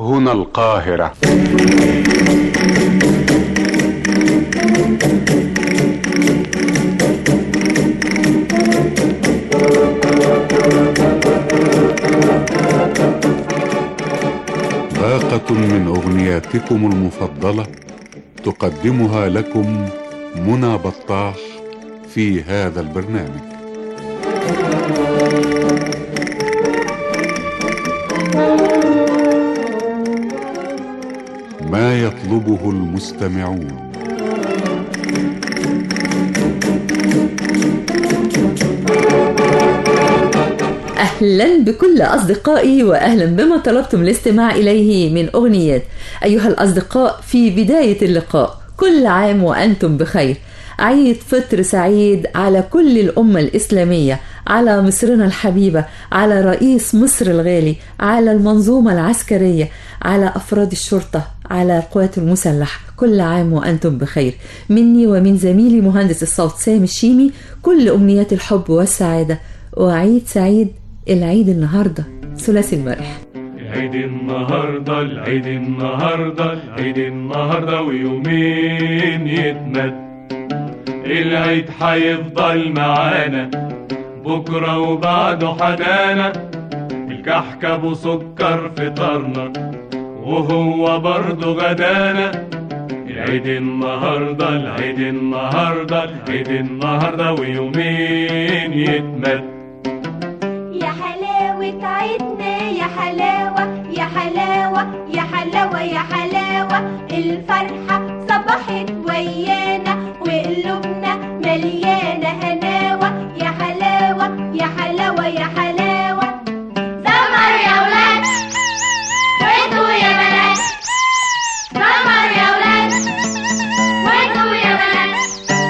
هنا القاهرة باقة من أغنياتكم المفضلة تقدمها لكم منى بطاح في هذا البرنامج ما يطلبه المستمعون أهلا بكل أصدقائي وأهلا بما طلبتم الاستماع إليه من أغنيات أيها الأصدقاء في بداية اللقاء كل عام وأنتم بخير عيد فطر سعيد على كل الأمة الإسلامية على مصرنا الحبيبة على رئيس مصر الغالي على المنظومة العسكرية على أفراد الشرطة على القوات المسلحة كل عام وأنتم بخير مني ومن زميلي مهندس الصوت سامي الشيمي كل أمنيات الحب والسعادة وعيد سعيد العيد النهاردة ثلاثي المرح العيد النهاردة العيد النهاردة العيد النهاردة ويومين يتمد العيد هيفضل معانا بكرة وبعده حنانا الكحك ابو سكر فطرنا وهو برضه غدانا العيد النهاردة العيد النهاردة العيد النهاردة ويومين يتمد يا حلاوة عيدنا يا حلاوة يا حلاوة يا حلاوة يا حلاوة الفرحة صبحت ويانا وقلوبنا مليانة هناوة يا حلاوة يا حلاوة يا حلاوة زمر يا ولاد وانتوا يا بنات زمر يا ولاد وانتوا يا بنات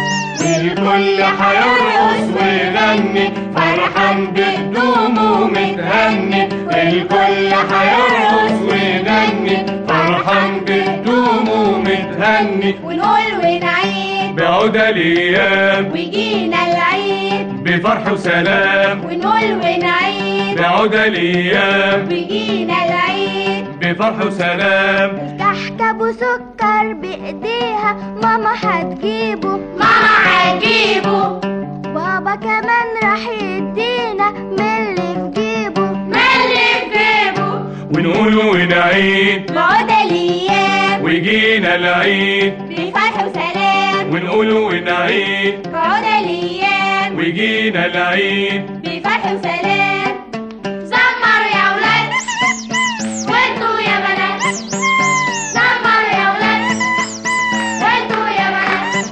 الكل هيرقص ويغني فرحان بهدومه متهني الكل هيرقص ويغني فرحان بهدومه متهني ونقول ونعيد بعود الايام ويجينا العيد بفرح وسلام ونقول ونعيد بعود الايام ويجينا العيد بفرح وسلام الكحك ابو سكر بايديها ماما هتجيبه ماما هتجيبه بابا كمان راح يدينا من اللي في جيبه من اللي في جيبه ونقول ونعيد بعود الايام ويجينا العيد بفرح وسلام ونقول ونعيد بعود الايام ويجينا العيد بفرح وسلام زمر يا ولاد وانتوا يا بنات زمر يا ولاد وانتوا يا بنات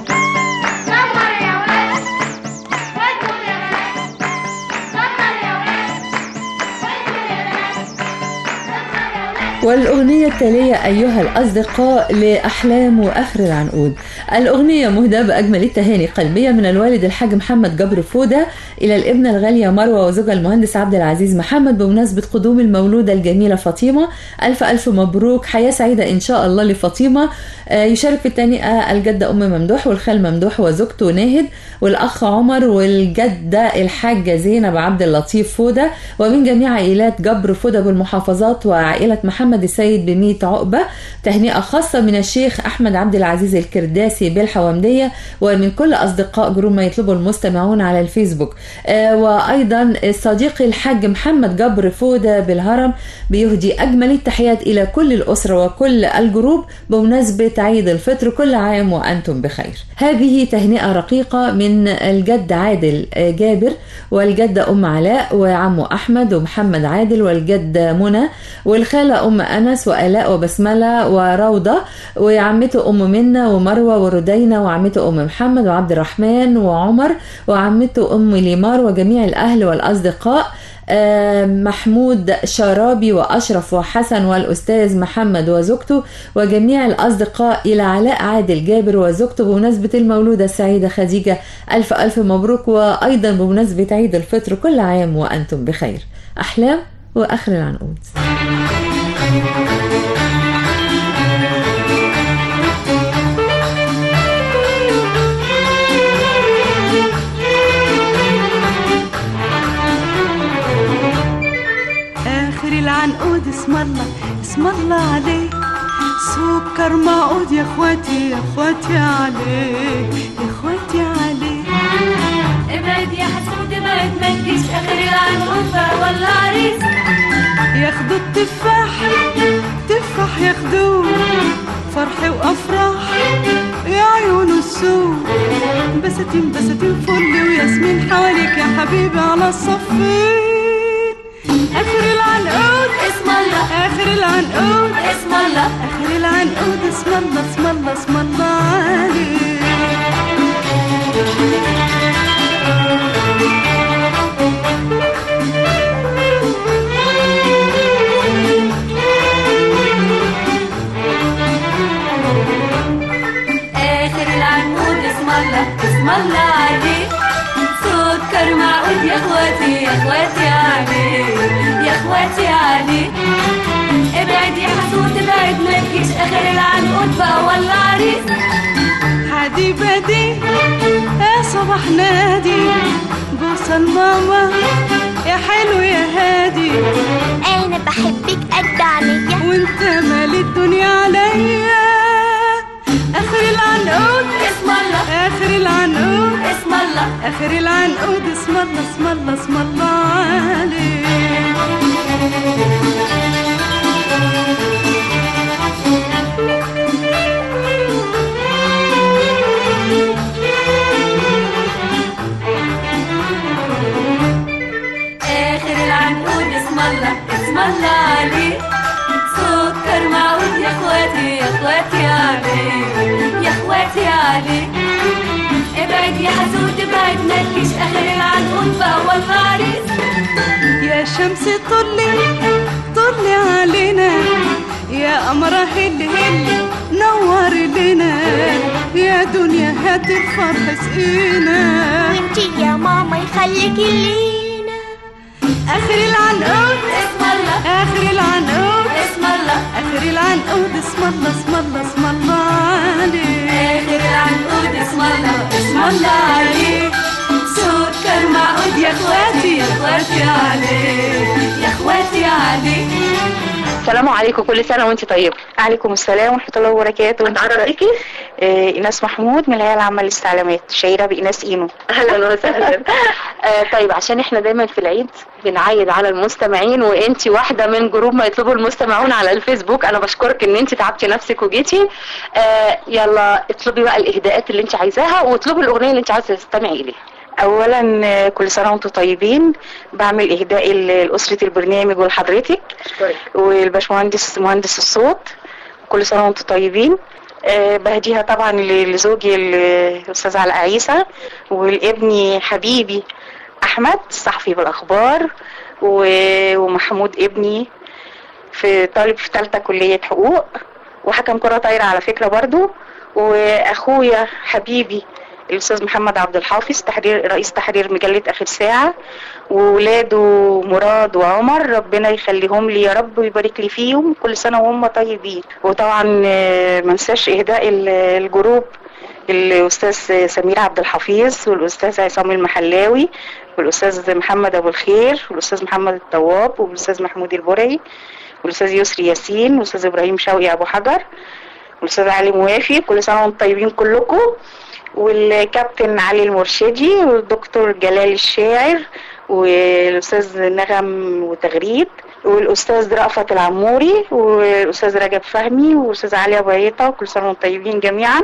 زمر يا ولاد وانتوا يا بنات زمر يا ولاد وانتوا يا بنات زمر يا ولاد والأغنية التالية أيها الأصدقاء لأحلام وآخر العنقود الأغنية مهداة بأجمل التهاني قلبية من الوالد الحاج محمد جبر فودة إلى الابنة الغالية مروة وزوجها المهندس عبد العزيز محمد بمناسبة قدوم المولودة الجميلة فاطمة ألف ألف مبروك حياة سعيدة إن شاء الله لفاطمة آه، يشارك في التهنئة الجدة أم ممدوح والخال ممدوح وزوجته ناهد والأخ عمر والجدة الحاجة زينب عبد اللطيف فودة ومن جميع عائلات جبر فودة بالمحافظات وعائلة محمد السيد بميت عقبة تهنئة خاصة من الشيخ أحمد عبد العزيز الكرداسي بالحوامدية ومن كل أصدقاء جروب ما يطلبه المستمعون على الفيسبوك آه، وأيضا صديقي الحاج محمد جبر فودة بالهرم بيهدي أجمل التحيات إلى كل الأسرة وكل الجروب بمناسبة عيد الفطر كل عام وأنتم بخير هذه تهنئة رقيقة من الجد عادل آه، جابر والجدة أم علاء وعمه أحمد ومحمد عادل والجدة منى والخالة أم أنس وآلاء وبسملة وروضة وعمته أم منى ومروة وردينة وعمته أم محمد وعبد الرحمن وعمر وعمته أم ليمار وجميع الأهل والأصدقاء آه، محمود شرابي وأشرف وحسن والأستاذ محمد وزوجته وجميع الأصدقاء إلى علاء عادل جابر وزوجته بمناسبة المولودة السعيدة خديجة ألف ألف مبروك وأيضا بمناسبة عيد الفطر كل عام وأنتم بخير أحلام وآخر العنقود اخر العنقود اسم الله اسم الله الله عليه سكر معقود يا اخواتي يا اخواتي عليه يا اخواتي عليه ابعد يا حسود ابعد ما تجيش اخر العنقود بقى ولا عريس ياخدوا التفاح تفاح ياخدوه فرح وافراح يا عيون السوق بساتين بساتين فل وياسمين حواليك يا حبيبي على الصفين اخر العنقود اسم الله اخر العنقود اسم الله اخر العنقود اسم الله اسم الله اسم الله عليك اخر العنقود اسم الله اسم الله عليه سكر معقود يا اخواتي يا اخواتي عليه يا اخواتي عليه ابعد يا حسود ابعد ما تجيش اخر العنقود بقى ولا عريس حدي بدي يا صباح نادي بوصة ماما يا حلو يا هادي انا بحبك قد عينيا وانت مال الدنيا عليا اخر العنقود اسم الله اخر العنقود اسم الله اخر العنقود اسم الله اسم الله اسم الله عليك اخر العنقود اسم الله اسم الله عليه سكر معقود يا اخواتي يا اخواتي عليه يا اخواتي عليه ابعد يا حسود ابعد ما تجيش اخر العنقود بقى ولا عريس يا شمس طلي طلي علينا يا قمرة هل هل نور لنا يا دنيا هات الفرح سقينا وانتي يا ماما يخليكي لينا اخر العنقود اسم الله اخر العنقود اسم الله اخر العنقود اسم الله اسم الله اسم الله عليك اخر العنقود اسم الله اسم الله عليه سكر معقود يا اخواتي يا اخواتي عليه يا اخواتي عليه السلام عليكم كل سنه وانت طيبه عليكم السلام ورحمه الله وبركاته اتعرف بيكي آه ايناس محمود من الهيئه العامه للاستعلامات شهيره بايناس اينو اهلا وسهلا آه طيب عشان احنا دايما في العيد بنعيد على المستمعين وانت واحده من جروب ما يطلبه المستمعون على الفيسبوك انا بشكرك ان انت تعبتي نفسك وجيتي آه يلا اطلبي بقى الاهداءات اللي انت عايزاها واطلبي الاغنيه اللي انت عايزه تستمعي اليها اولا آه، كل سنه وانتم طيبين بعمل اهداء ل- لاسره البرنامج ولحضرتك والباشمهندس مهندس الصوت كل سنه وانتم طيبين آه، بهديها طبعا ل- لزوجي ال- الاستاذ علاء عيسى والابني حبيبي احمد صحفي بالاخبار و- ومحمود ابني في طالب في ثالثه كليه حقوق وحكم كره طايره على فكره برضو واخويا حبيبي الاستاذ محمد عبد الحافظ تحرير رئيس تحرير مجله اخر ساعه وولاده مراد وعمر ربنا يخليهم لي يا رب ويبارك لي فيهم كل سنه وهم طيبين وطبعا آه، ما انساش اهداء ال- الجروب الاستاذ سمير عبد الحفيظ والاستاذ عصام المحلاوي والاستاذ محمد ابو الخير والاستاذ محمد الطواب والاستاذ محمود البرعي والاستاذ يسري ياسين والاستاذ ابراهيم شوقي ابو حجر والاستاذ علي موافي كل سنه وانتم طيبين كلكم والكابتن علي المرشدي والدكتور جلال الشاعر والاستاذ نغم وتغريد والاستاذ رأفت العموري والاستاذ رجب فهمي والاستاذ علي ابو عيطه كل سنه وانتم طيبين جميعا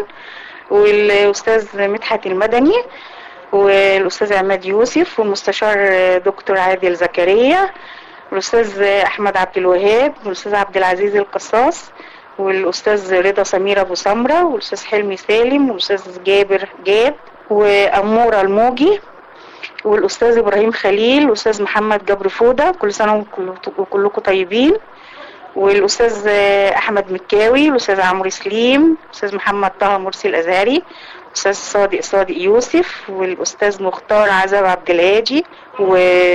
والاستاذ مدحت المدني والاستاذ عماد يوسف والمستشار دكتور عادل زكريا والاستاذ احمد عبد الوهاب والاستاذ عبد العزيز القصاص والاستاذ رضا سمير ابو سمره والاستاذ حلمي سالم والاستاذ جابر جاب واموره الموجي والاستاذ ابراهيم خليل والاستاذ محمد جبر فوده كل سنه وكل- وكلكم طيبين والاستاذ احمد مكاوي والاستاذ عمرو سليم والاستاذ محمد طه مرسي الازهري الاستاذ صادق صادق يوسف والاستاذ مختار عزب عبد الهادي و...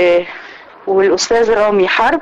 والاستاذ رامي حرب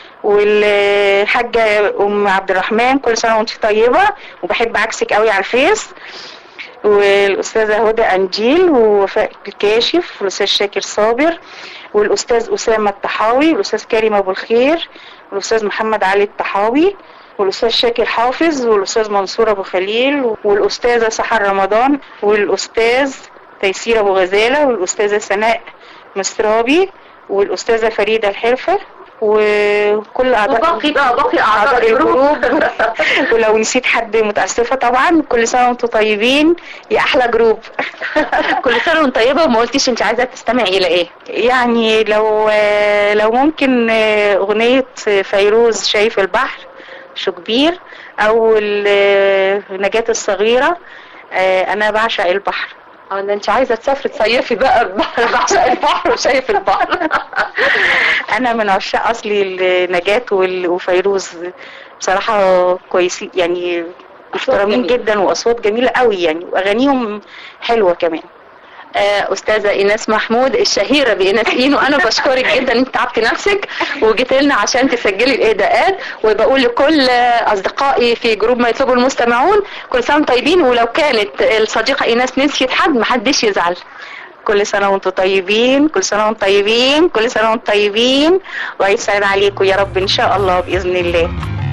والحاجه ام عبد الرحمن كل سنه وانت طيبه وبحب عكسك قوي على الفيس والاستاذه هدى انجيل ووفاء الكاشف والاستاذ شاكر صابر والاستاذ اسامه الطحاوي والاستاذ كريم ابو الخير والاستاذ محمد علي الطحاوي والاستاذ شاكر حافظ والاستاذ منصور ابو خليل والاستاذه سحر رمضان والاستاذ تيسير ابو غزاله والاستاذه سناء مسترابي والاستاذه فريده الحرفه وكل اعضاء وباقي بقى باقي اعضاء الجروب ولو نسيت حد متاسفه طبعا كل سنه وانتم طيبين يا احلى جروب كل سنه وانت طيبه وما قلتيش انت عايزه تستمعي الى ايه يعني لو لو ممكن اغنيه فيروز شايف البحر شو كبير او ال- نجاة الصغيره انا بعشق البحر اه ده انت عايزه تسافري تصيفي بقى البحر بعشق البحر وشايف البحر انا من عشاق اصلي النجاة وال- وفيروز بصراحة كويسين يعني محترمين جميلة. جدا واصوات جميلة قوي يعني واغانيهم حلوة كمان آه، استاذه ايناس محمود الشهيره بايناس اينو انا بشكرك جدا انت تعبتي نفسك وجيت لنا عشان تسجلي الاهداءات وبقول لكل آه، اصدقائي في جروب ما يطلبه المستمعون كل سنه وانتم طيبين ولو كانت الصديقه ايناس نسيت حد محدش يزعل كل سنة وانتم طيبين كل سنة وانتم طيبين كل سنة وانتم طيبين وعيد سعيد عليكم يا رب ان شاء الله بإذن الله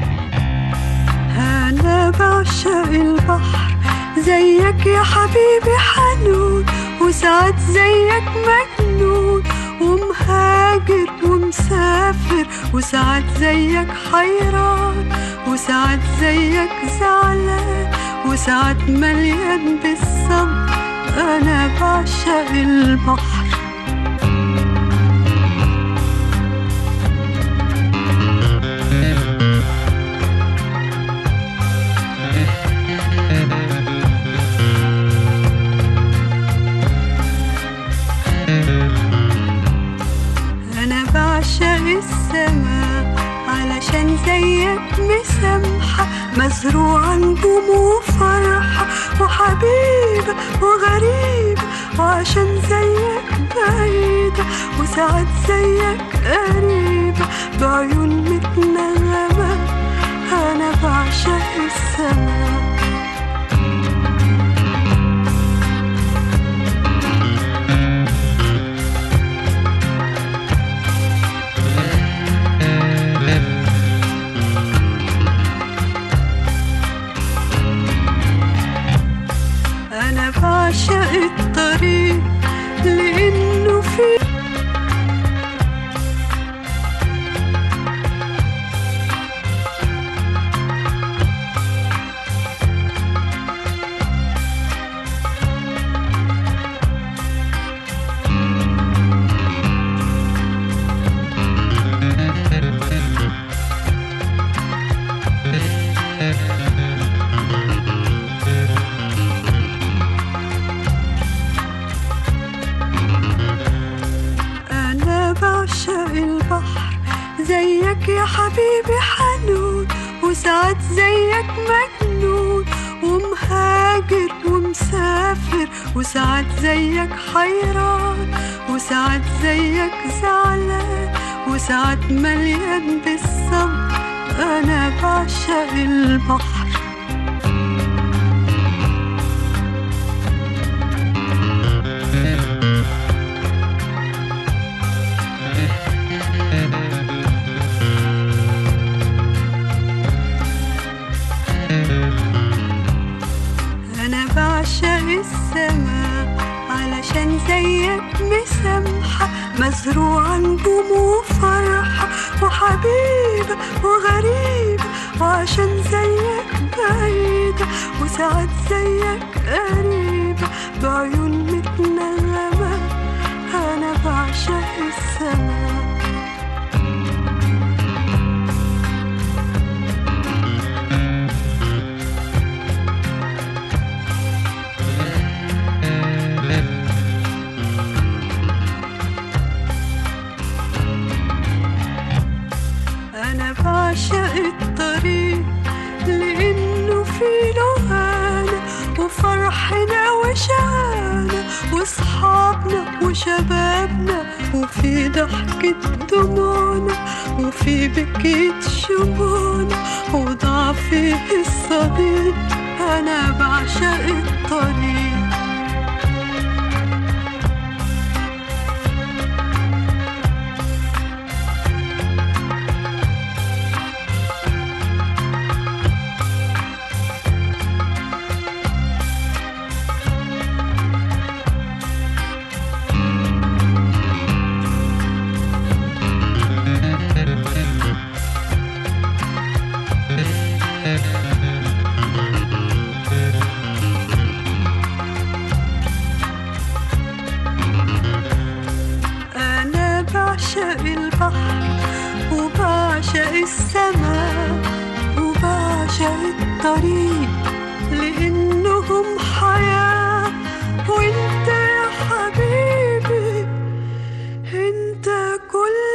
أنا بعشق البحر زيك يا حبيبي حنون وساعات زيك مجنون ومهاجر ومسافر وساعات زيك حيران وساعات زيك زعلان وساعات مليان بالصبر أنا بعشق البحر أنا بعشق السماء علشان زيك مسامحة مزروعة نجوم وفرحة وحبيبة وغريبة وعشان زيك بعيدة وساعات زيك قريبة بعيون متنغمة أنا بعشق السماء أنا بعشق الطريق لأنه فيه أنا بعشق البحر زيك يا حبيبي حنون وساعات زيك مجنون ومهاجر ومسافر وساعات زيك حيران وساعات زيك زعلان وساعات مليان بالصبر أنا بعشق البحر أنا بعشق السماء علشان زيك مسامحة مزروعة نجوم وفرحة وحبيبة وغريبة وعشان زيك بعيدة وساعات زيك قريبة بعيون متنغمة أنا بعشق السماء أنا بعشق الطريق لأنه فيه لهانة وفرحنا وشانا وصحابنا وشبابنا وفي ضحكة دموعنا وفي بكية شموعنا وضعفي الصغير أنا بعشق الطريق الطريق لانهم حياة وانت يا حبيبي انت كل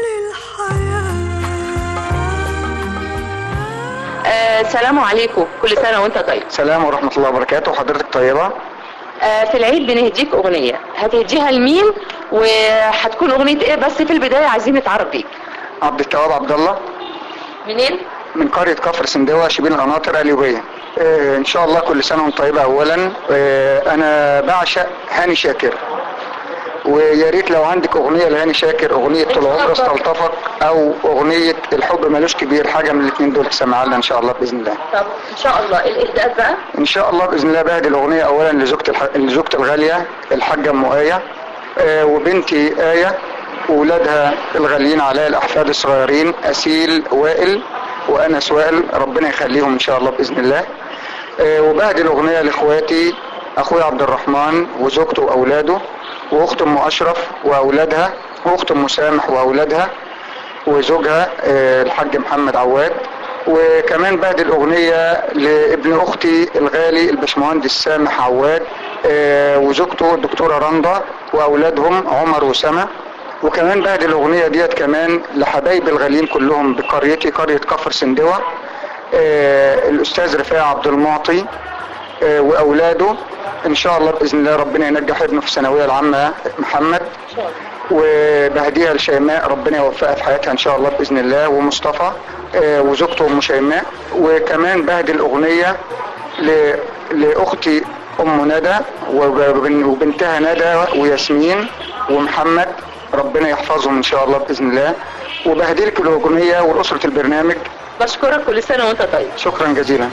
الحياة آه السلام عليكم كل سنة وانت طيب سلام ورحمة الله وبركاته حضرتك طيبة آه في العيد بنهديك أغنية هتهديها لمين وهتكون أغنية إيه بس في البداية عايزين نتعرف بيك عبد التواب عبد الله منين؟ من قرية كفر سندوة شبين القناطر اليوبية آه، ان شاء الله كل سنة وانت طيبة اولا آه، انا بعشق هاني شاكر ويا ريت لو عندك اغنية لهاني شاكر اغنية طول عمري استلطفك او اغنية الحب ملوش كبير حاجة من الاثنين دول تسمعها لنا ان شاء الله باذن الله طب إن شاء الله الإهداء بقى ان شاء الله باذن الله بهدي الاغنيه اولا لزوجتي الح... لزوجتي الغاليه الحاجه ام ايه آه، وبنتي ايه واولادها الغاليين عليا الاحفاد الصغيرين اسيل وائل وانس وائل ربنا يخليهم ان شاء الله باذن الله آه، وبهدي الاغنيه لاخواتي اخويا عبد الرحمن وزوجته واولاده واخت ام اشرف واولادها واخت ام سامح واولادها وزوجها آه، الحاج محمد عواد وكمان بعد الأغنية لابن أختي الغالي البشمهندس سامح عواد آه، وزوجته الدكتورة رندا وأولادهم عمر وسما وكمان بعد الأغنية ديت كمان لحبايبي الغاليين كلهم بقريتي قرية كفر سندوة آه، الأستاذ رفاعي عبد المعطي آه، وأولاده إن شاء الله بإذن الله ربنا ينجح ابنه في الثانوية العامة محمد وبهديها لشيماء ربنا يوفقها في حياتها ان شاء الله باذن الله ومصطفى آه، وزوجته ام شيماء وكمان بهدي الاغنيه ل... لاختي ام ندى وبن- وبنتها ندى وياسمين ومحمد ربنا يحفظهم ان شاء الله باذن الله وبهدي لك الاغنيه ولاسره البرنامج بشكرك كل سنة وانت طيب شكرا جزيلا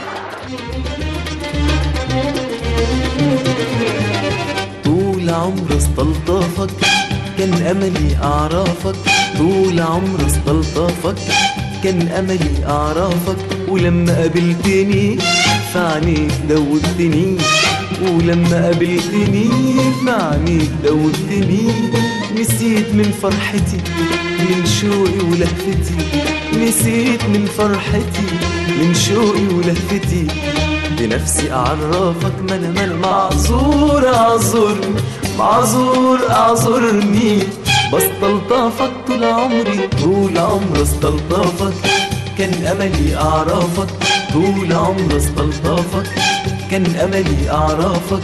طول عمر استلطفك كان املي اعرفك طول عمر استلطفك كان املي اعرفك ولما قابلتني في عينيك دوبتني ولما قابلتني في عينيك دوبتني نسيت من فرحتي من شوقي ولهفتي نسيت من فرحتي من شوقي ولهفتي بنفسي اعرفك ما انا ما انا معذور اعذرني معذور اعذرني بستلطفك طول عمري طول عمري استلطفك كان املي اعرفك طول عمري استلطفك كان املي اعرفك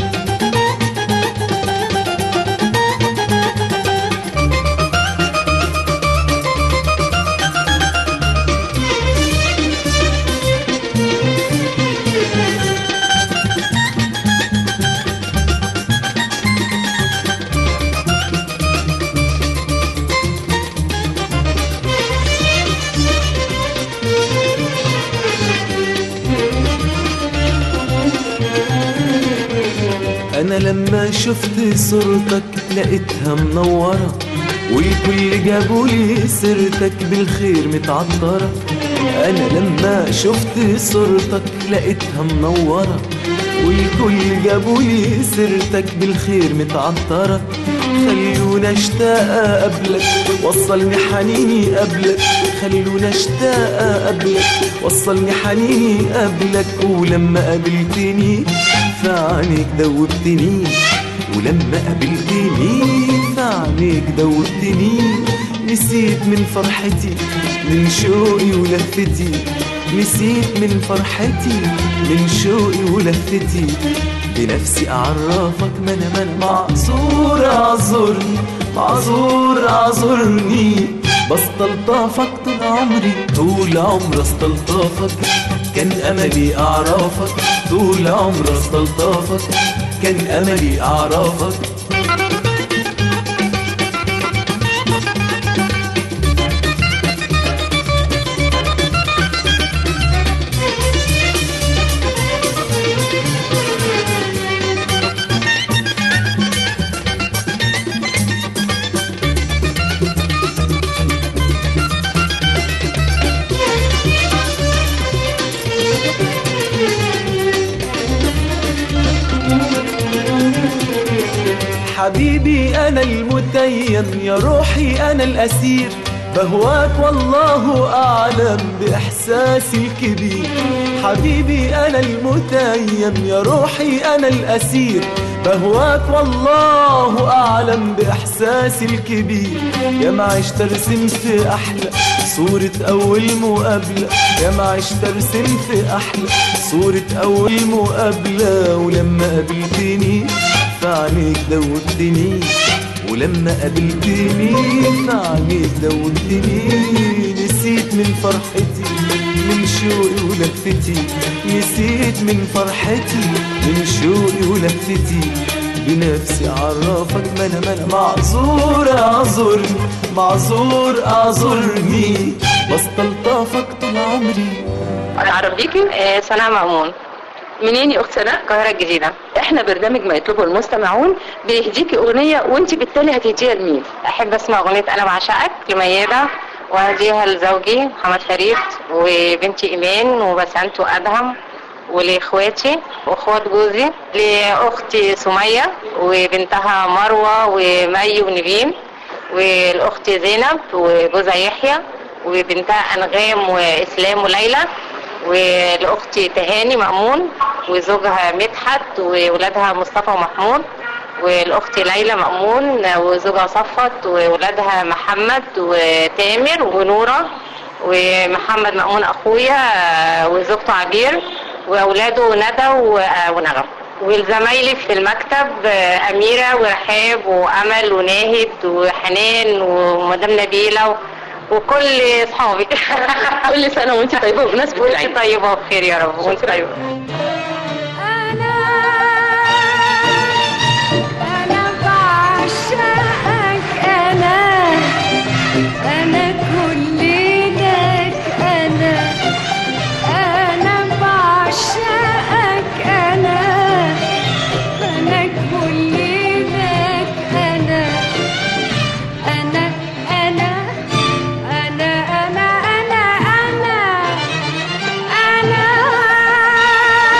انا لما شفت صورتك لقيتها منورة والكل جابولي سيرتك بالخير متعطرة انا لما شفت صورتك لقيتها منورة والكل جابولي سيرتك بالخير متعطرة خلونا اشتاق قبلك وصلني حنيني قبلك خلونا اشتاق قبلك وصلني حنيني قبلك ولما قابلتني في عينيك دوبتني ولما قابلتني في عينيك دوبتني نسيت من فرحتي من شوقي ولفتي نسيت من فرحتي من شوقي ولفتي بنفسي اعرفك ما انا ما انا معذور اعذرني معذور اعذرني بستلطفك طول عمري طول عمري استلطفك كان املي اعرفك طول عمري استلطفك كان املي اعرفك حبيبي انا المتيم يا روحي انا الاسير بهواك والله أعلم بإحساسي الكبير حبيبي أنا المتيم يا روحي أنا الأسير بهواك والله أعلم بإحساسي الكبير يا ما عشت أرسم في أحلى صورة أول مقابلة يا ما عشت أرسم في أحلى صورة أول مقابلة ولما قابلتني في عينيك دوبتني ولما قابلتني في عينيك دوبتني نسيت من فرحتي من شوقي ولفتي نسيت من فرحتي من شوقي ولفتي بنفسي عرفك ما انا ما انا معذور اعذرني معذور اعذرني بستلطفك طول عمري اتعرف بيكي آه، سناء مأمون منين يا اخت سناء القاهره الجديده احنا برنامج ما يطلبه المستمعون بيهديكي اغنيه وانت بالتالي هتهديها لمين احب اسمع اغنيه انا بعشقك لميادة وهديها لزوجي محمد شريف وبنتي ايمان وبسنت وادهم ولاخواتي واخوات جوزي لاختي سميه وبنتها مروه ومي ونبيل والاخت زينب وجوزها يحيى وبنتها انغام واسلام وليلى ولاختي تهاني مأمون وزوجها مدحت وولادها مصطفى ومحمود والاختي ليلى مأمون وزوجها صفت وولادها محمد وتامر ونورة ومحمد مأمون اخويا وزوجته عبير واولاده ندى و- ونغم والزمايلي في المكتب اميره ورحاب وامل وناهد وحنان ومدام نبيله و- وكل اصحابي كل سنه وانت طيبه بمناسبه العيد طيبه وبخير يا رب وانت طيبه أنا بعشقك أنا أنا كل لك أنا أنا بعشقك أنا أنا كل لك أنا أنا أنا أنا أنا أنا أنا أنا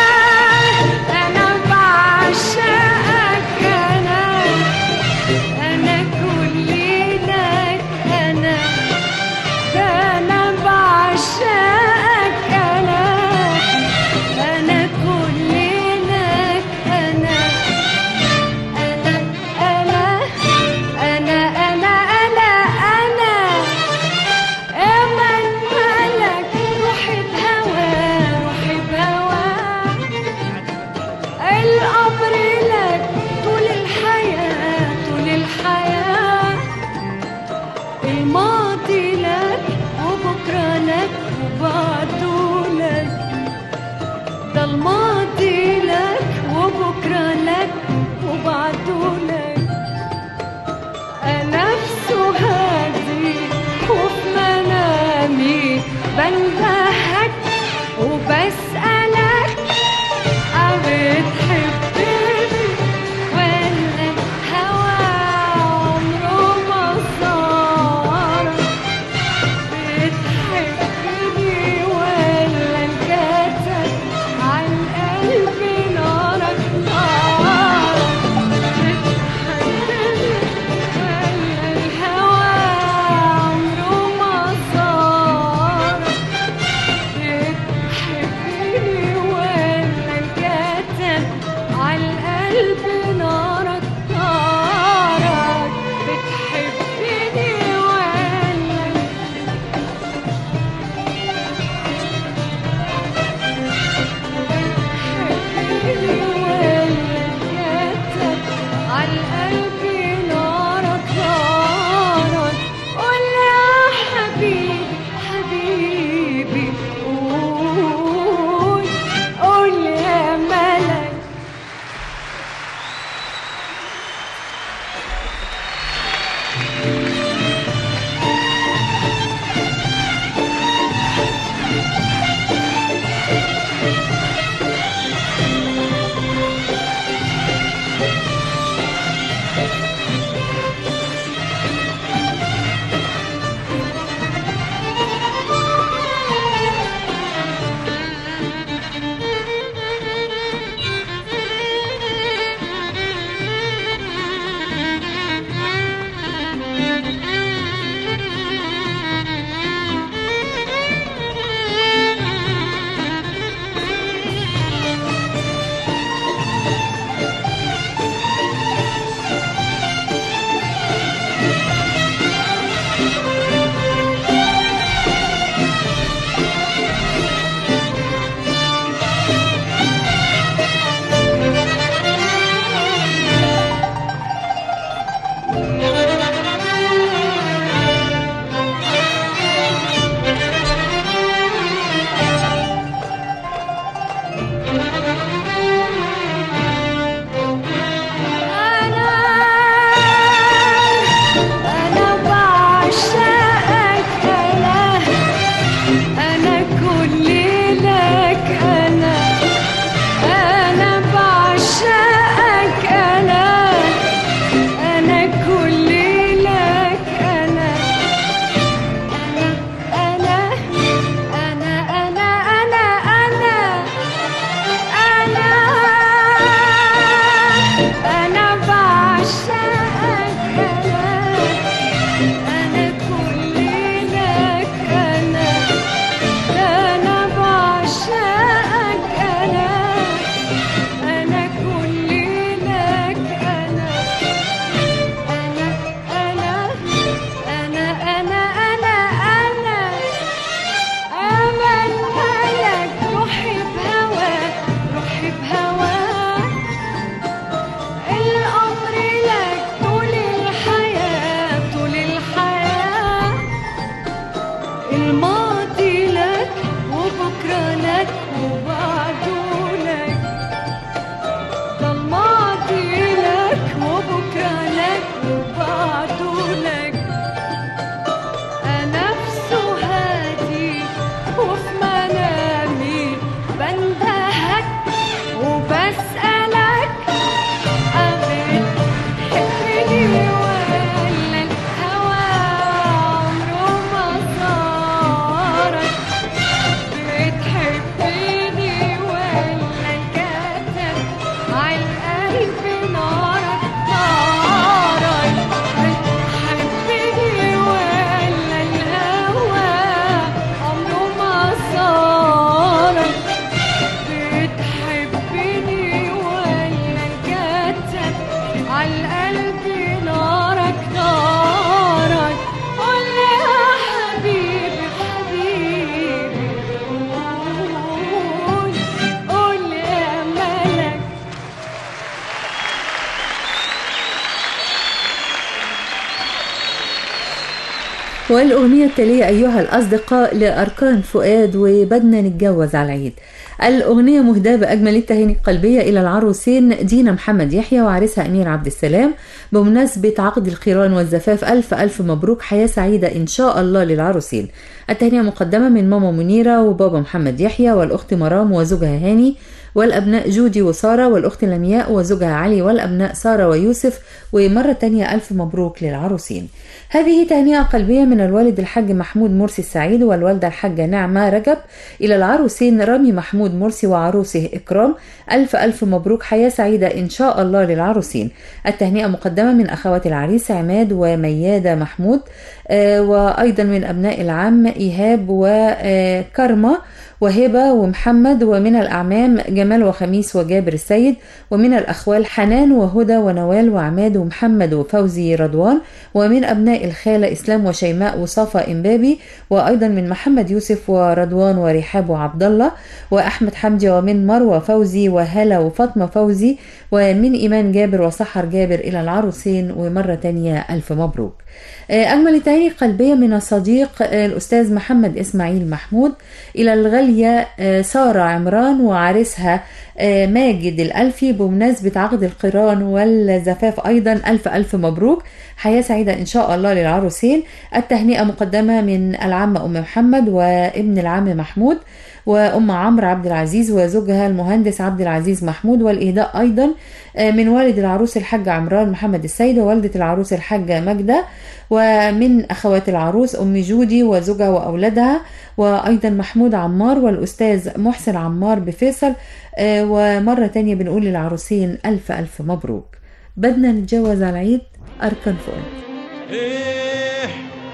والأغنية التالية أيها الأصدقاء لأركان فؤاد وبدنا نتجوز على العيد الأغنية مهداة بأجمل التهاني القلبية إلى العروسين دينا محمد يحيى وعريسها أمير عبد السلام بمناسبة عقد القيران والزفاف ألف ألف مبروك حياة سعيدة إن شاء الله للعروسين التهنئة مقدمة من ماما منيرة وبابا محمد يحيى والأخت مرام وزوجها هاني والأبناء جودي وسارة والأخت لمياء وزوجها علي والأبناء سارة ويوسف ومرة تانية ألف مبروك للعروسين هذه تهنئة قلبية من الوالد الحاج محمود مرسي السعيد والوالدة الحاجة نعمة رجب إلى العروسين رامي محمود مرسي وعروسه إكرام ألف ألف مبروك حياة سعيدة إن شاء الله للعروسين التهنئة مقدمة من أخوات العريس عماد وميادة محمود آه، وأيضا من أبناء العم إيهاب وكرمة وهبة ومحمد ومن الأعمام جمال وخميس وجابر السيد ومن الأخوال حنان وهدى ونوال وعماد ومحمد وفوزي رضوان ومن أبناء الخالة إسلام وشيماء وصفا إمبابي وأيضا من محمد يوسف ورضوان ورحاب وعبد الله وأحمد حمدي ومن مروة فوزي وهلا وفاطمة فوزي ومن إيمان جابر وسحر جابر إلى العروسين ومرة تانية ألف مبروك آه، أجمل التهاني القلبية من الصديق آه، الأستاذ محمد إسماعيل محمود إلى الغالية آه، سارة عمران وعريسها آه، ماجد الألفي بمناسبة عقد القران والزفاف أيضا ألف ألف مبروك حياة سعيدة إن شاء الله للعروسين التهنئة مقدمة من العمة أم محمد وابن العم محمود وأم عمرو عبد العزيز وزوجها المهندس عبد العزيز محمود والإهداء أيضا آه، من والد العروس الحاج عمران محمد السيد ووالدة العروس الحاجة ماجدة ومن أخوات العروس أم جودي وزوجها وأولادها وأيضا محمود عمار والأستاذ محسن عمار بفيصل آه، ومرة تانية بنقول للعروسين ألف ألف مبروك بدنا نتجوز على العيد أركان فؤاد إيه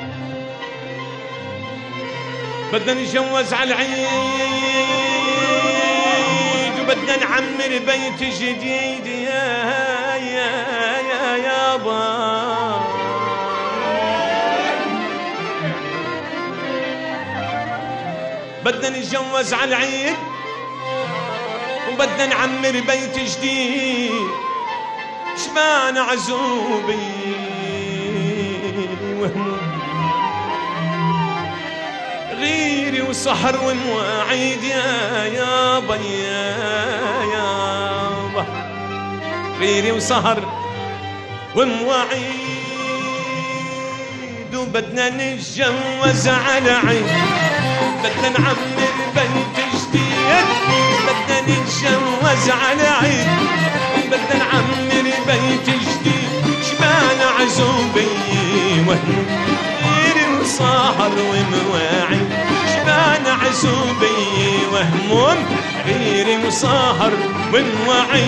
بدنا نتجوز على العيد وبدنا نعمر بيت جديد يا يا يا يابا بدنا نتجوز على العيد وبدنا نعمر بيت جديد شبعنا عزوبي وهموم غيري وسحر ومواعيد يا يابا يا يابا غيري وسهر ومواعيد وبدنا نتجوز على عيد بدنا نعمر بيت جديد بدنا نتجوز على عيد بدنا نعمر بيت جديد شبعنا عزوبي وهموم وصاحر ومواعي شبعنا عزوبي وهموم غيري وصاهر ومواعي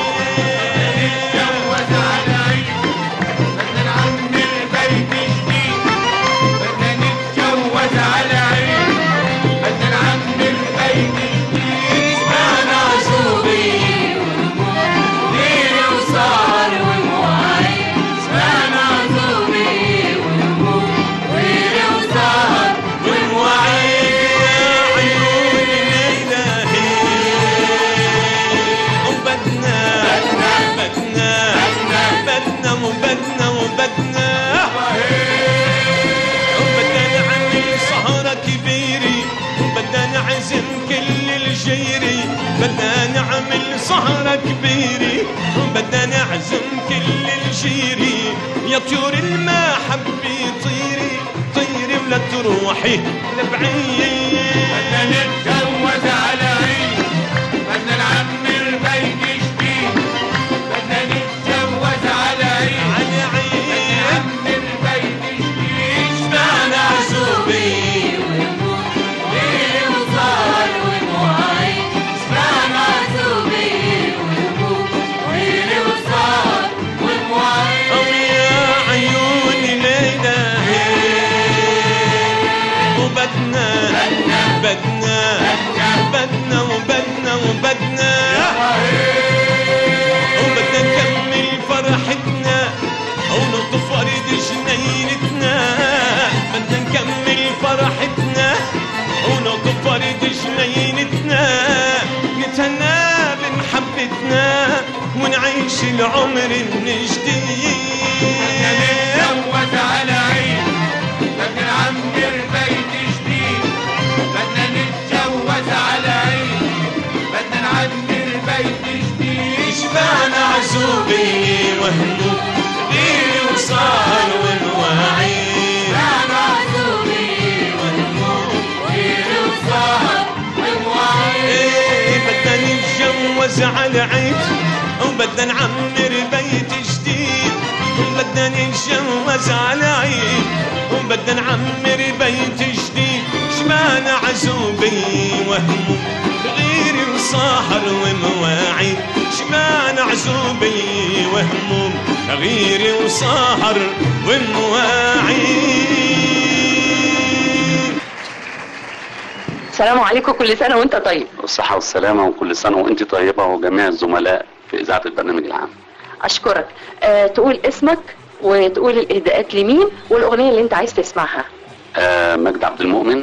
نتجوز على عيد بدنا نعمر بيت جديد بدنا نتجوز على عيد بدنا نعمر بيت جديد شبعنا عزوبي غيري وصاهر ومواعي شبعنا عزوبي غيري وسهر والمواعيد عيون الإلهي وبدنا بدنا بدنا وبدنا وبدنا وبدنا نعمل سهرة كبيرة وبدنا نعزم كل الجيري بدنا نعمل سهرة كبيرة وبدنا نعزم كل الجيري يا طيور المحبة طيري طيري ولا تروحي لبعيد بدنا نتجوز على عيد بدنا نعمر بيت جديد بدنا نتجوز على عيد على عيد بدنا نعمر بيت جديد شبعنا عزوبي ليل وصار ومواعيد شبعنا عزوبي ليل وصار ومواعيد أو يا عيون ليلى وبدنا بدنا بدنا وبدنا وبدنا وبدنا نكمل فرحتنا ونطف ورد جنينتنا بدنا نكمل فرحتنا ونطف ورد جنينتنا نتهنى بمحبتنا ونعيش العمر من جديد نتجوز على عيد بدنا عزوبي وهموم غيري وصار والمواعيد أنا عزوبي وهموم غيري وسهر ومواعيد إيه بدنا نتجوز على عيد وبدنا نعمر بيت جديد وبدنا نتجوز على عيد وبدنا نعمر بيت جديد شمعنا عزوبي وهموم غيري وسهر ومواعيد شمعنا عزوبي وهموم غيري وسهر ومواعيد السلام عليكم كل سنة وانت طيب والصحة والسلامة وكل سنة وانت طيبة وجميع الزملاء في إذاعة البرنامج العام أشكرك أه تقول اسمك وتقول الإهداءات لمين والأغنية اللي انت عايز تسمعها آه مجد عبد المؤمن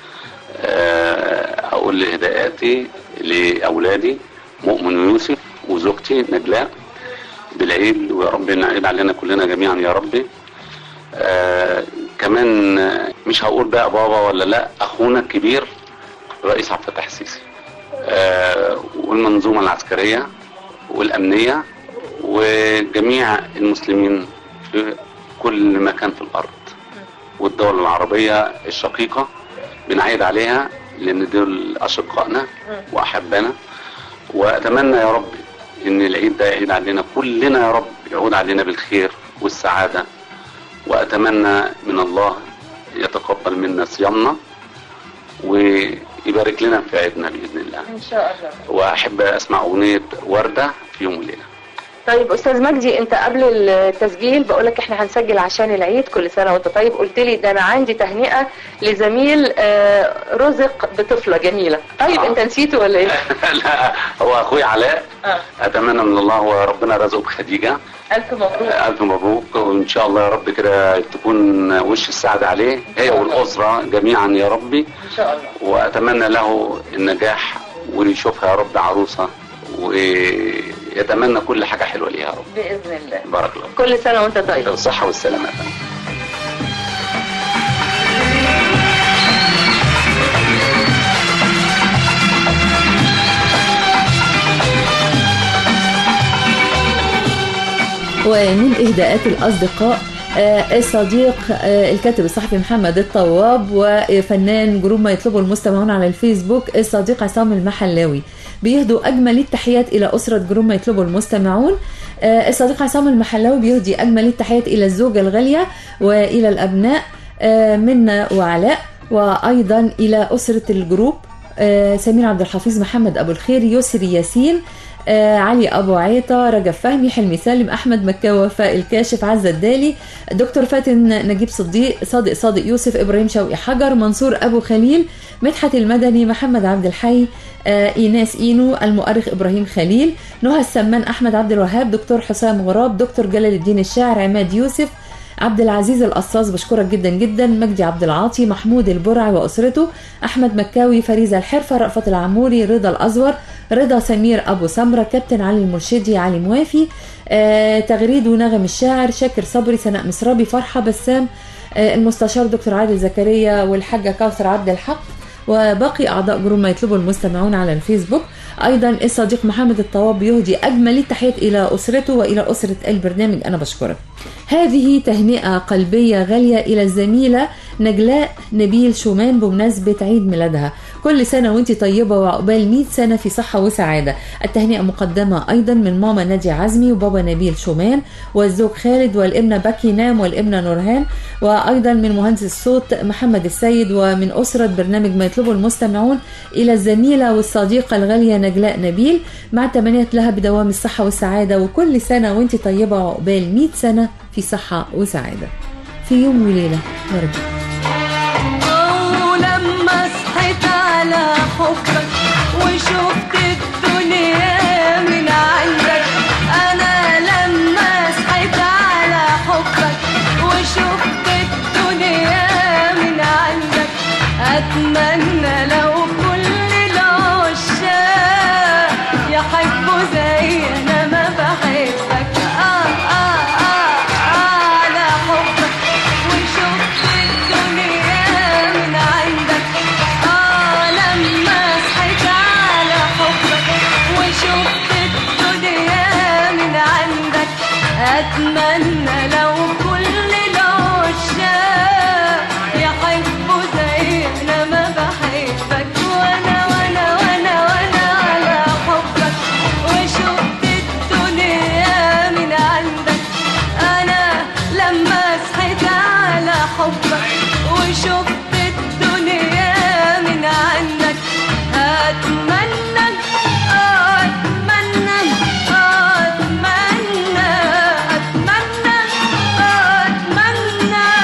آه أقول هداياتي لأولادي مؤمن ويوسف وزوجتي نجلاء بالعيد ويا رب نعيد علينا كلنا جميعا يا ربي آه كمان آه، مش هقول بقى بابا ولا لا أخونا الكبير رئيس عبد الفتاح السيسي آه والمنظومة العسكرية والأمنية وجميع المسلمين في كل مكان في الأرض والدول العربية الشقيقة بنعيد عليها لأن دول أشقائنا وأحبنا وأتمنى يا رب إن العيد ده يعيد علينا كلنا يا رب يعود علينا بالخير والسعادة وأتمنى من الله يتقبل منا صيامنا ويبارك لنا في عيدنا بإذن الله إن شاء الله وأحب أسمع أغنية وردة في يوم وليلة طيب استاذ مجدي انت قبل التسجيل بقولك احنا هنسجل عشان العيد كل سنه وانت طيب قلت لي ده انا عندي تهنئه لزميل آه، رزق بطفله جميله طيب آه. انت نسيته ولا ايه لا هو أخوي علاء آه. أتمنى من الله وربنا رزقه بخديجة الف مبروك ألف مبروك وإن شاء الله يا رب كده تكون وش السعد عليه هي والأسرة جميعا يا ربي ان شاء الله وأتمنى له النجاح ويشوفها يا رب عروسة ويتمنى كل حاجة حلوة ليها يا رب باذن الله بارك الله كل سنه وانت طيب الصحة والسلامة ومن إهداءات الأصدقاء آه، الصديق آه، الكاتب الصحفي محمد الطواب وفنان جروب ما يطلبه المستمعون على الفيسبوك الصديق عصام المحلاوي بيهدوا أجمل التحيات إلى أسرة جروب ما يطلبه المستمعون آه، الصديق عصام المحلاوي بيهدي أجمل التحيات إلى الزوجة الغالية وإلى الأبناء آه، منا وعلاء وأيضا إلى أسرة الجروب آه، سمير عبد الحفيظ محمد أبو الخير يسري ياسين آه علي ابو عيطه رجب فهمي حلمي سالم احمد مكاوي وفاء الكاشف عزه الدالي دكتور فاتن نجيب صديق صادق صادق يوسف ابراهيم شوقي حجر منصور ابو خليل مدحت المدني محمد عبد الحي آه ايناس اينو المؤرخ ابراهيم خليل نهى السمان احمد عبد الوهاب دكتور حسام غراب دكتور جلال الدين الشاعر عماد يوسف عبد العزيز القصاص بشكرك جدا جدا مجدي عبد العاطي محمود البرعي واسرته احمد مكاوي فريزه الحرفه رأفت العموري رضا الازور رضا سمير ابو سمره كابتن علي المرشدي علي موافي آه تغريد ونغم الشاعر شاكر صبري سناء مصرابي فرحه بسام آه المستشار دكتور عادل زكريا والحاجه كوثر عبد الحق وباقي اعضاء جروب ما يطلبه المستمعون على الفيسبوك ايضا الصديق محمد الطواب يهدي اجمل التحيات الى اسرته والى اسره البرنامج انا بشكرك هذه تهنئه قلبيه غاليه الى الزميله نجلاء نبيل شومان بمناسبه عيد ميلادها كل سنه وانت طيبه وعقبال 100 سنه في صحه وسعاده التهنئه مقدمه ايضا من ماما ناديه عزمي وبابا نبيل شومان والزوج خالد والابنه بكي نام والابنه نورهان وايضا من مهندس الصوت محمد السيد ومن اسره برنامج ما يطلبه المستمعون الى الزميله والصديقه الغاليه نجلاء نبيل مع تمنيات لها بدوام الصحه والسعاده وكل سنه وانت طيبه وعقبال 100 سنه في صحه وسعاده في يوم وليله ورجع ولما صحيت على حبك وشفت الدنيا من عندك انا لما صحيت على حبك وشفت الدنيا من عندك اتمنى لو كل العشاق يحبوا زي انا ما بحبك آه آه آه على حبك وشفت الدنيا من عندك آه لما صحيت على حبك أتمنى لو كل العشاق يحبوا زينا ما بحبك وأنا وأنا وأنا وأنا على حبك وشفت الدنيا من عندك أنا لما صحيت على حبك وشفت الدنيا من عندك أتمنى أتمنى أتمنى أتمنى أتمنى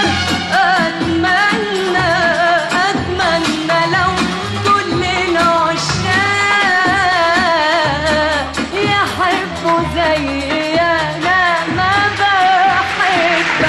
أتمنى أتمنى لو كل العشاق يحبوا زي أنا ما بحبك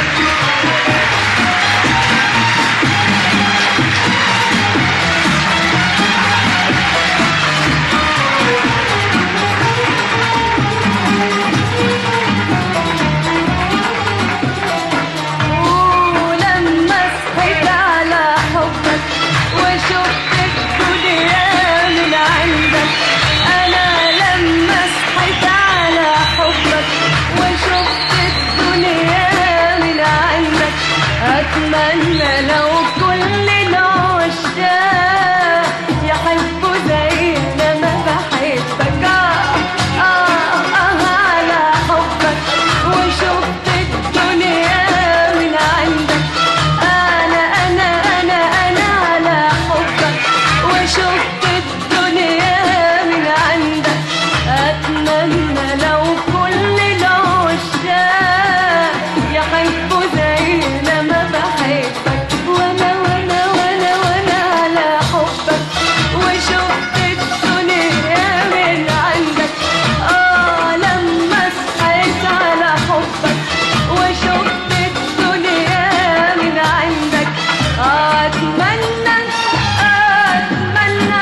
ولما صحيت على حبك وشفت الدنيا من عندك أنا لما صحيت على حبك وشفت الدنيا من عندك أتمنى لو كل العشاق يحبوا زينا ما بحبك آه آه آه على حبك وشفت الدنيا من عندك أنا أنا أنا أنا على حبك وشفت الدنيا من عندك أتمنى لو كل العشاق يحبوا زينا ما بحبك وأنا وأنا وأنا وأنا على حبك وشفت الدنيا من عندك آه لما صحيت على حبك وشفت الدنيا من عندك أتمنى أتمنى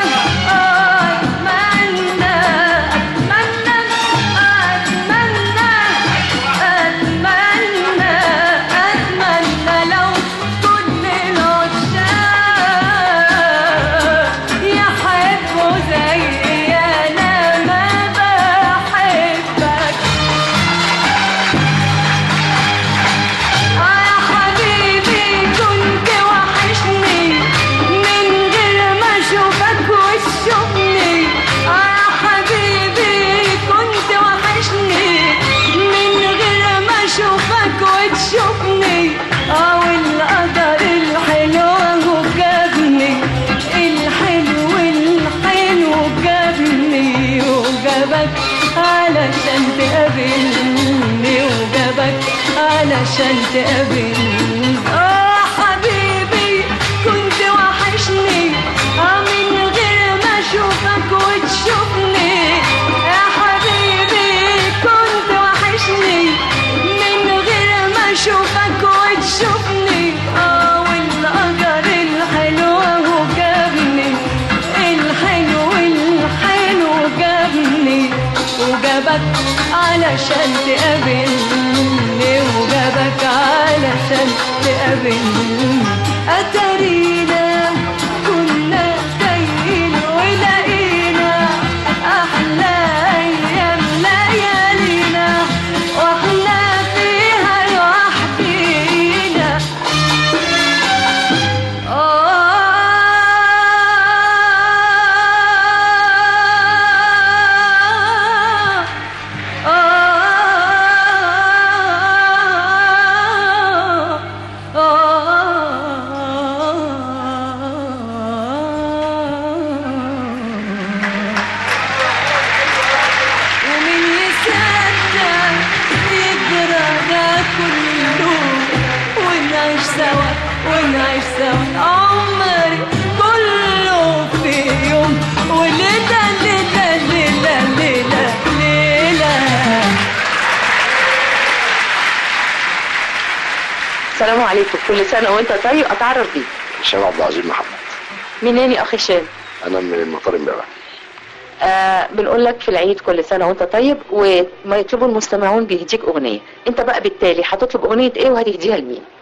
أتمنى أتمنى أتمنى أتمنى أتمنى لو كل العشاق يحبوا زي أنا ما بحبك يا حبيبي كنت وحشني من غير ما اشوفك وتشوفني يا حبيبي كنت وحشني من غير ما اشوفك وتشوفني اه القدر الحلو هو جابني الحلو الحلو جابني وجابك علشان تقابلني وجابك علشان تقابلني اه حبيبي كنت وحشني اه من غير ما اشوفك وتشوفني يا حبيبي كنت وحشني من غير ما اشوفك وتشوفني اه والقدر الحلو هو جابني الحلو الحلو جابني وجابك علشان تقابلني وجابك علشان تقابلني أتارينا كنا تايهين ولقينا أحلى أيام ليالينا وإحنا فيها لوحدينا آه ومن يصدق يجرى ده كله ونعيش سوا ونعيش سوا عمري كله في يوم وليلة ليلة ليلة ليلة ليلة السلام عليكم كل سنة وانت طيب اتعرف بيك هشام عبد العزيز محمد منين يا اخي هشام انا من المطار امبارح آه بنقول لك في العيد كل سنة وانت طيب وما يطلبوا المستمعون بيهديك اغنية انت بقى بالتالي هتطلب اغنية ايه وهتهديها لمين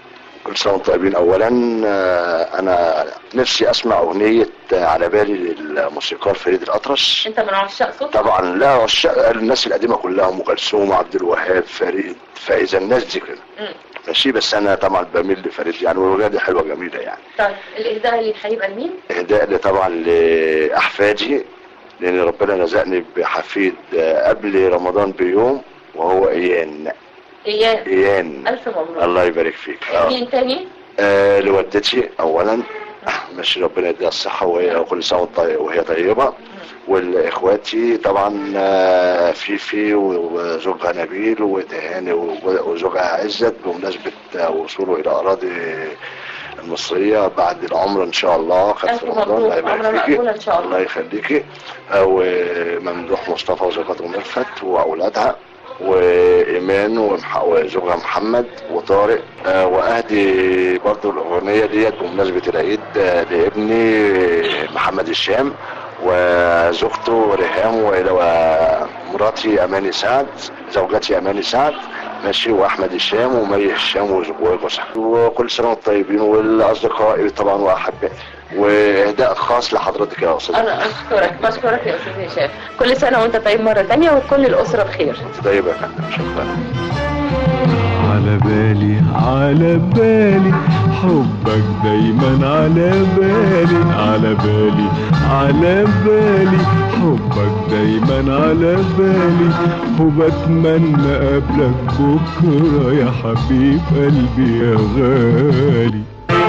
كل سنه وانتم طيبين اولا آه، انا نفسي اسمع اغنيه آه، على بالي للموسيقار فريد الاطرش انت من عشاق صوت طبعا لا عشاق الناس القديمه كلها ام كلثوم عبد الوهاب فريد فاذا الناس دي كده مم. ماشي بس انا طبعا بميل لفريد يعني والاغنيه دي حلوه جميله يعني طيب الاهداء اللي هيبقى لمين؟ اهداء لي طبعا لاحفادي لان ربنا رزقني بحفيد آه، قبل رمضان بيوم وهو ايان اياه ايان الف مبروك الله يبارك فيك آه. مين تاني؟ آه لوالدتي اولا ماشي ربنا يديها الصحه وهي وكل سنه وهي طي- وهي طيبه والاخواتي طبعا آه، فيفي وزوجها نبيل وتهاني و- وزوجها عزت بمناسبه آه، وصوله الى اراضي المصريه بعد العمره ان شاء الله خد ألف في رمضان مبروك، الله يبارك عمرة فيكي مقبولة إن شاء الله. الله يخليكي آه، وممدوح مصطفى وزوجته ملفت واولادها وايمان ومح- وزوجها محمد وطارق آه، واهدي برضو الاغنيه ديت بمناسبه العيد آه، لابني محمد الشام وزوجته ريهام والى ومراتي اماني سعد زوجتي اماني سعد ماشي واحمد الشام ومي الشام وز- وجوزها وكل سنه وانتم طيبين والاصدقاء طبعا واحبائي واهداء خاص لحضرتك يا استاذ انا اشكرك بشكرك يا استاذ هشام كل سنه وانت طيب مره تانية وكل الاسره بخير انت طيبه يا فندم شكرا على بالي على بالي حبك دايما على بالي على بالي على بالي حبك دايما على بالي وبتمنى قبلك بكرة يا حبيب قلبي يا غالي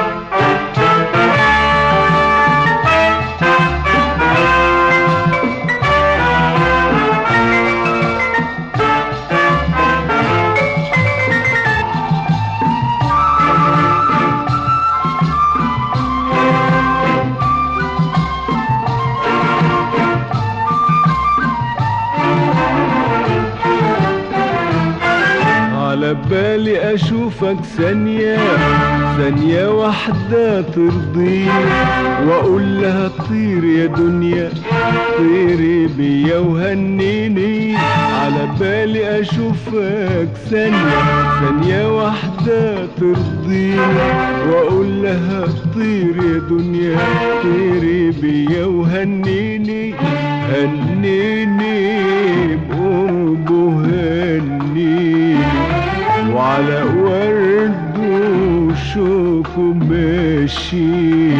على بالي اشوفك ثانية ثانية واحدة ترضيني واقول لها طير يا دنيا طيري بيا وهنيني على بالي اشوفك ثانية ثانية واحدة ترضيني واقول لها طير يا دنيا طيري بيا وهنيني هنيني بقربه هنيني وعلى ورد وشوك ماشي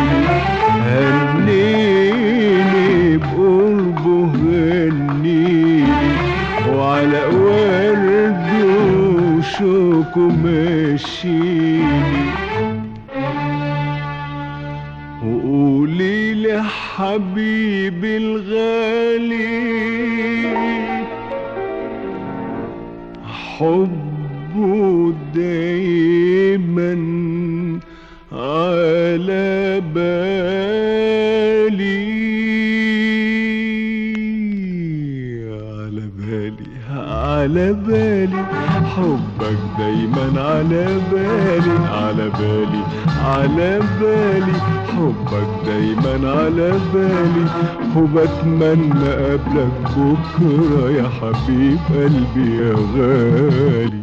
هنيني بقربه هنيني وعلى ورد وشوك ماشيني وقولي لي حبيبي الغالي حبه دايما على بالي على بالي على بالي حبك دايما على بالي على بالي على بالي حبك دايما على بالي وبتمنى قبلك بكرة يا حبيب قلبي يا غالي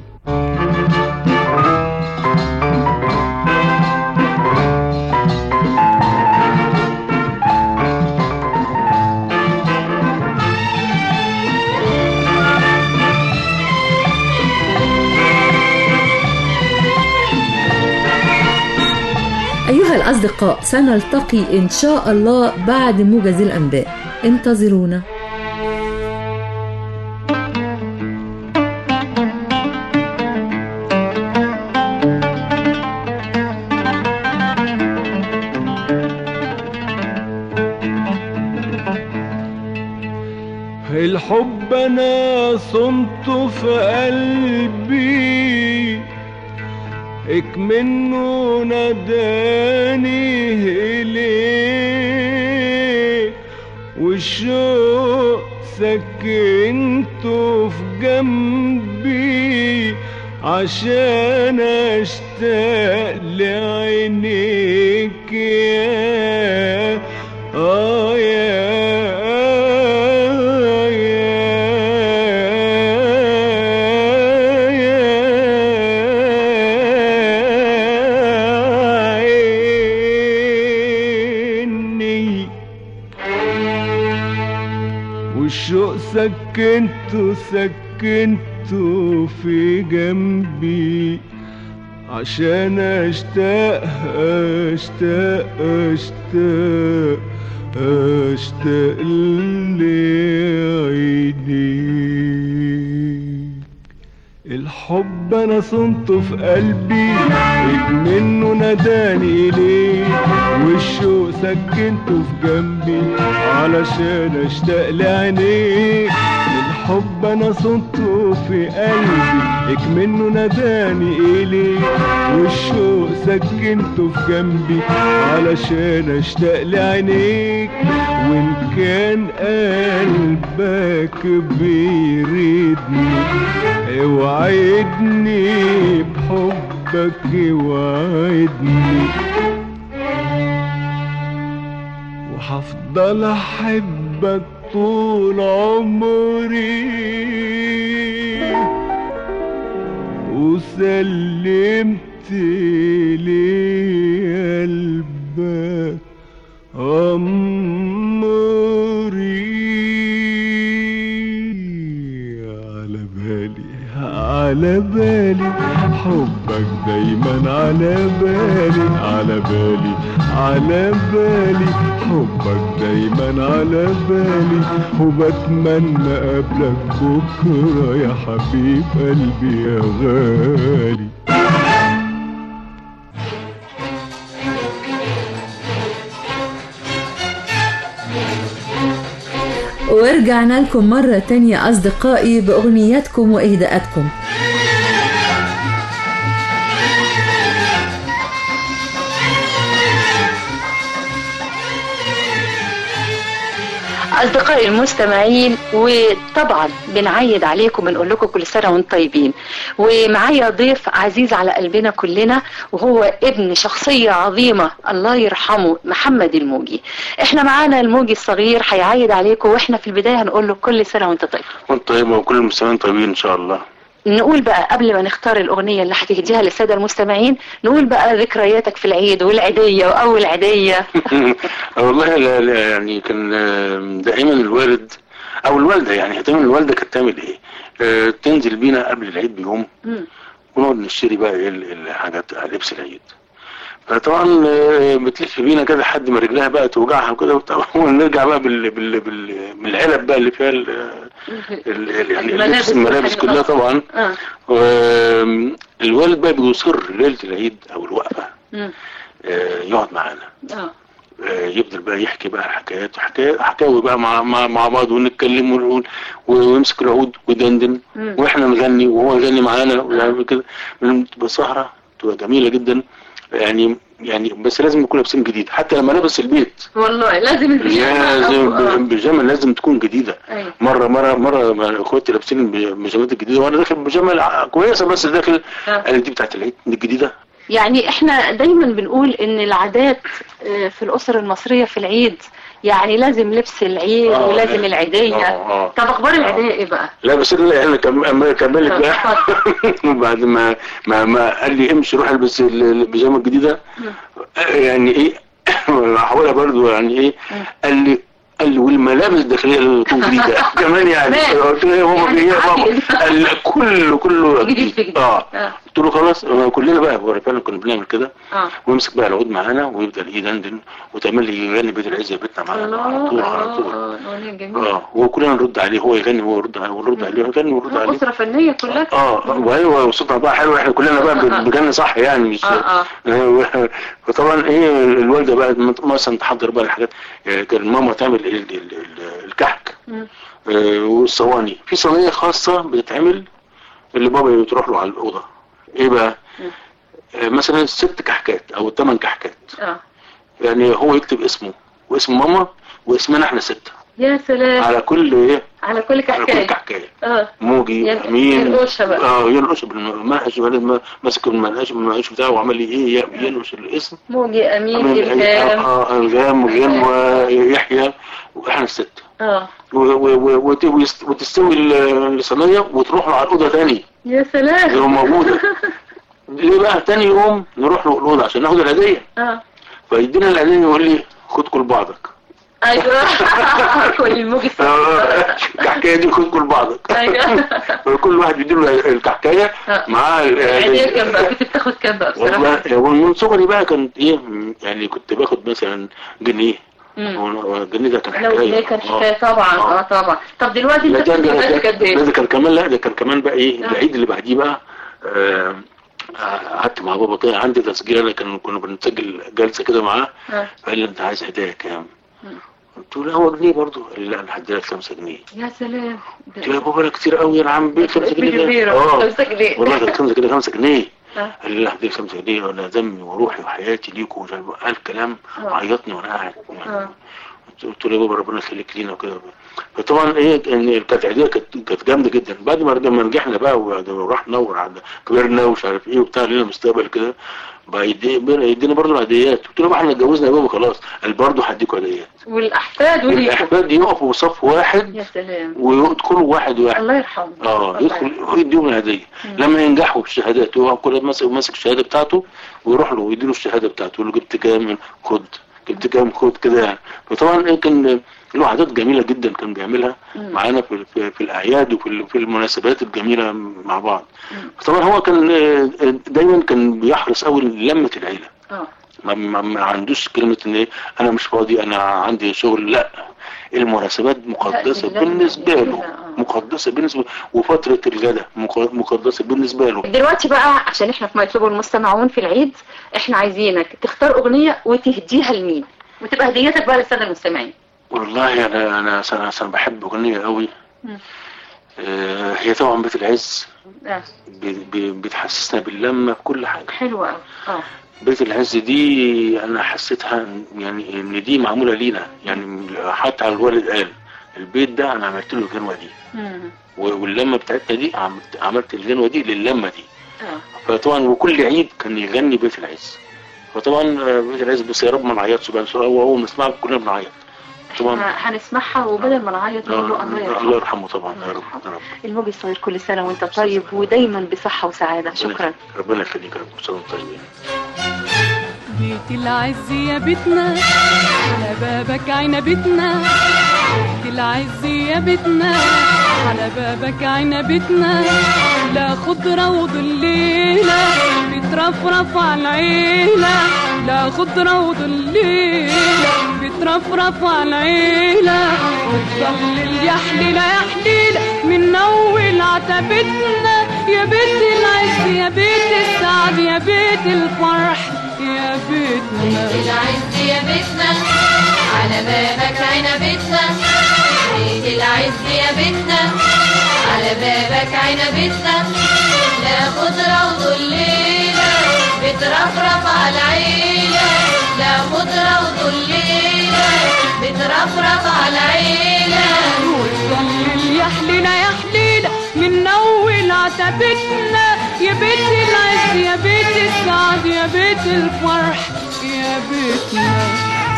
أيها الأصدقاء سنلتقي إن شاء الله بعد موجز الأنباء انتظرونا الحب انا صمته في قلبي اك منه ناداني اليه والشوق سكنته في جنبي عشان اشتاق لعينيك يا اه يا سكنته سكنته في جنبي عشان اشتاق اشتاق اشتاق اشتاق لعينيك الحب انا صنته في قلبي منه ناداني اليه والشوق سكنته في جنبي علشان اشتاق لعينيك الحب انا صنته في قلبي منه ناداني اليه والشوق سكنته في جنبي علشان اشتاق لعينيك وان كان قلبك بيريدني اوعدني بحبك اوعدني وهفضل احبك طول عمري وسلمت لي قلبك عمري على بالي على بالي حبك دايما على بالي على بالي على بالي حبك دايما على بالي وبتمنى قبلك بكرة يا حبيب قلبي يا غالي ورجعنا لكم مرة تانية أصدقائي بأغنياتكم وإهداءاتكم أصدقائي المستمعين وطبعا بنعيد عليكم بنقول لكم كل سنة وانتم طيبين ومعايا ضيف عزيز على قلبنا كلنا وهو ابن شخصية عظيمة الله يرحمه محمد الموجي احنا معانا الموجي الصغير هيعيد عليكم واحنا في البداية هنقول له كل سنة وانت طيب وانت طيبة وكل المستمعين طيبين ان شاء الله نقول بقى قبل ما نختار الأغنية اللي هتهديها للسادة المستمعين نقول بقى ذكرياتك في العيد والعيدية وأول عيدية والله لا لا يعني كان آه، دائما الوالد او الوالده يعني دايما الوالده كانت تعمل ايه؟ آه، تنزل بينا قبل العيد بيوم ونقعد نشتري بقى ايه ال- الحاجات لبس العيد فطبعا آه، بتلف بينا كده لحد ما رجلها بقى توجعها وكده وبتاع ونرجع بقى بال بال بال بالعلب بقى اللي فيها ال- ال- ال- يعني اللبس الملابس كلها طبعا آه. والوالد بقى بيصر ليله العيد او الوقفه مم. آه، يقعد معانا آه. آه، يفضل بقى يحكي بقى حكايات حكايات حكاوي بقى مع مع, مع بعض ونتكلم ونقول ويمسك العود ويدندن مم. واحنا نغني وهو يغني معانا ويعمل كده تبقى سهره تبقى جميله جدا يعني يعني بس لازم نكون لابسين جديد حتى لما لابس البيت والله لازم البيجامة لازم أو- آه. البيجامه لازم تكون جديده أيوة. مره مره مره ما اخواتي لابسين البيجامات الجديده وانا داخل بيجامه كويسه بس داخل آه. قال دي بتاعت العيد دي الجديده يعني احنا دايما بنقول ان العادات آه، في الاسر المصريه في العيد يعني لازم لبس العيد آه، ولازم آه. العيديه آه، آه. طب اخبار العيديه ايه بقى لا بس انا انا كم- أما اكمل لك بقى بعد ما ما ما قال لي امشي روح البس ال- البيجامه الجديده يعني ايه هحاولها برضو يعني ايه قال لي قال لي والملابس الداخليه اللي تكون جديده كمان يعني كمان. قلت له يا بابا يعني ايه يا بابا عادي. قال لا كله كله جديد في جديد. اه آه. قلت له خلاص آه، كلنا بقى هو فعلا كنا بنعمل كده اه ويمسك بقى العود معانا ويفضل يدندن وتعمل لي يغني بيت العز يا بيتنا معانا على طول على طول اه اغنيه جميله اه وكلنا نرد عليه هو يغني وهو يرد عليه ونرد عليه ويغني ونرد عليه اسره فنيه كلها اه وايوه وصوتها بقى حلو احنا كلنا بقى بنغني صح يعني مش اه اه فطبعا ايه الوالده بقى مثلا تحضر بقى الحاجات آه، كان ماما تعمل ال- ال- ال- الكحك مم. آه، والصواني في صينيه خاصه بتتعمل اللي بابا بتروح له على الاوضه ايه بقى آه، مثلا ست كحكات او ثمان كحكات اه يعني هو يكتب اسمه واسم ماما واسمنا احنا سته يا سلام على كل ايه على كل على كل كحكايه كحكايه اه موجي ين- امين ينقشها بقى. اه ينقش بالمنهج بعدين ماسك المنهج المنهج بتاعه وعمل لي ايه ي- ينقش الاسم موجي امين عمل الهام اه الغام وجن ويحيى واحنا السته اه و- و- و- وت- ويست- وتستوي ال- الصينيه وتروح له على الاوضه تاني يا سلام لو موجوده ليه بقى تاني يوم نروح له الاوضه عشان ناخد الهديه اه فيدينا الهديه يقول لي خد كل بعضك ايوه والموجي الكحكايه دي خد كل بعضك ايوه كل واحد بيديله الكحكايه معاه ال- يعني كام بقى كنت بتاخد كام بقى بصراحه والله ومن صغري بقى كانت ايه يعني كنت باخد مثلا جنيه مم. والجنيه ده كان لو حكايه ده كان آه. حكايه طبعا اه طبعا طب دلوقتي لا انت ده بتاخد ده- بالك قد ده ايه ده كان كمان لا ده كان كمان بقى ايه آه. العيد اللي بعديه بقى آه، قعدت مع بابا كده عندي تسجيل انا كان كنا بنسجل جلسه كده معاه آه. فقال لي انت عايز هدايا كام؟ مم. قلت له لا هو جنيه برضه قال لي لا انا هديلك 5 جنيه يا سلام قلت له يا بابا انا كتير قوي يا عم بيه 5 جنيه كبيرة. ده اه خمسة جنيه. والله كانت 5 جنيه 5 جنيه آه. قال لي لا هديك 5 جنيه وانا دمي وروحي وحياتي ليكوا ومش عارف إيه. قال كلام آه. عيطني وانا قاعد اه قلت له يا بابا ربنا يخليك لينا وكده فطبعا ايه ان كانت عيديه كانت كانت جامده جدا بعد ما لما نجحنا بقى ورحنا وقعدنا كبرنا ومش عارف ايه وبتاع لنا مستقبل كده بقى يدي- بقى يدينا برضه العيديات قلت له بقى احنا اتجوزنا يا بابا خلاص قال برضه هديكوا عيديات والاحفاد وليكم والاحفاد يقفوا صف واحد يا سلام ويدخلوا واحد واحد الله يرحمه اه الله يدخل يديهم الهديه مم. لما ينجحوا في الشهادات هو كل ماسك ماسك الشهاده بتاعته ويروح له ويديله الشهاده بتاعته يقول له جبت كام خد جبت كام خد كده يعني فطبعا ايه كان له عادات جميله جدا كان بيعملها مم. معانا في, في, في الاعياد وفي ال- في المناسبات الجميله مع بعض مم. طبعا هو كان آه، آه، دايما كان بيحرص قوي لمه العيله اه ما, ما, ما عندوش كلمة ان ايه انا مش فاضي انا عندي شغل لا المناسبات مقدسة لا، بالنسبة لا، له مقدسة بالنسبة وفترة الغداء مق- مقدسة بالنسبة له دلوقتي بقى عشان احنا في ما يطلبه المستمعون في العيد احنا عايزينك تختار اغنيه وتهديها لمين وتبقى هديتك بقى للساده المستمعين والله انا انا انا, أنا بحب اغنية قوي مم. آه هي طبعا بيت العز اه ب- ب- بتحسسنا باللمة في كل حاجة حلوه قوي اه بيت العز دي انا حسيتها يعني ان دي معمولة لينا يعني حتى على الوالد قال البيت ده انا عملت له الغنوة دي مم. واللمه بتاعتنا دي عملت, عملت الغنوه دي للمه دي اه فطبعا وكل عيد كان يغني بيت العز فطبعا آه، بيت العز بس يا رب ما نعيطش بقى هو اول ما نسمعها كلنا بنعيط طبعا ه- هنسمعها وبدل ما نعيط نقول له الله آه، يرحمه الله يرحمه طبعا يا رب يا رب الموجي الصغير كل سنه وانت طيب ودايما بصحه وسعاده شكرا ربنا يخليك يا رب كل سنه وانتم طيبين بيت العز يا بيتنا على بابك عنبتنا بيت العز يا بيتنا على بابك عنبتنا لا خضرة وظليلة بترفرف على العيلة لا خضرة وظليلة بترفرف على العيلة وتضلل يا حليلة يا حليلة من أول عتبتنا يا بيت العز يا بيت السعد يا بيت الفرح يا بيتنا بيت العز يا بيتنا على بابك عنبتنا بيت العز يا بيتنا على بابك عنبتنا لا خضرة وظليلة بترفرف على العيلة لا خضرة وظليلة بترفرف على العيلة وتضلل يا حليلة يا حليلة من أول عتبتنا يا بيت العز يا بيت السعد يا بيت الفرح يا بيتنا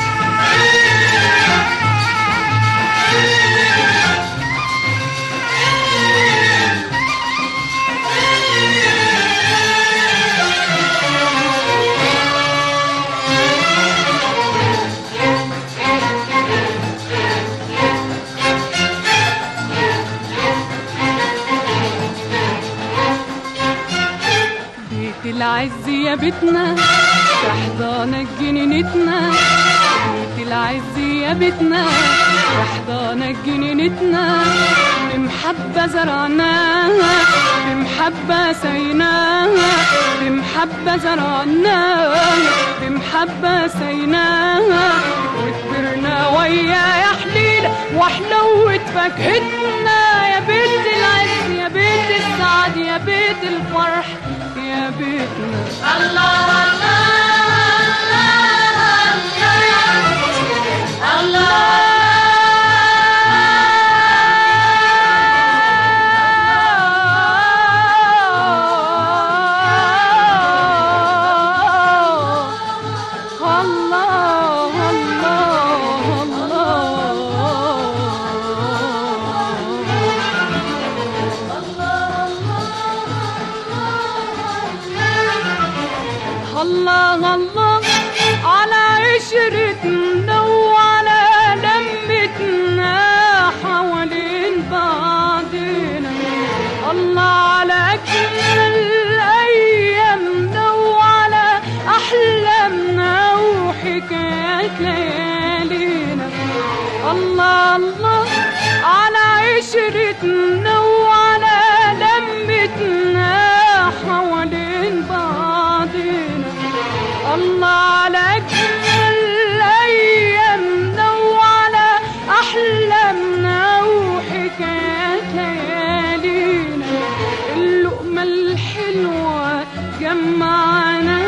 بيت العز يا بيتنا تحضانك جنينتنا بيت العز يا بيتنا تحضانك جنينتنا بمحبة زرعناها بمحبة سيناها بمحبة زرعناها بمحبة سيناها وكبرنا ويا يا حليلة وحلوة فاكهتنا يا بيت العز يا بيت السعد يا بيت الفرح يا بيتنا الله الله الله الله الله الله الله على عشرتنا وعلى الله على أجمل أيامنا وعلى أحلامنا وحكايات ليالينا الله الله على عشرتنا وعلى لمتنا حوالين بعضنا الله على أجمل أيامنا وعلى أحلامنا وحكايات ليالينا اللقمة الحلوة جمعنا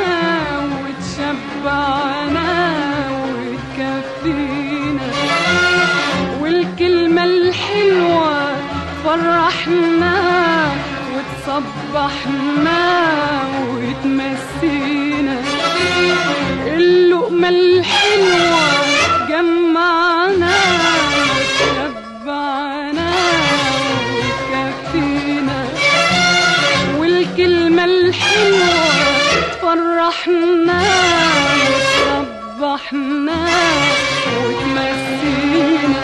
وتشبعنا وتكفينا والكلمة الحلوة فرحنا وتصبحنا وتمسينا اللقمة الحلوة جمعنا وتشبعنا وتكفينا والكلمة الحلوة فرحنا وتصبحنا وتمسينا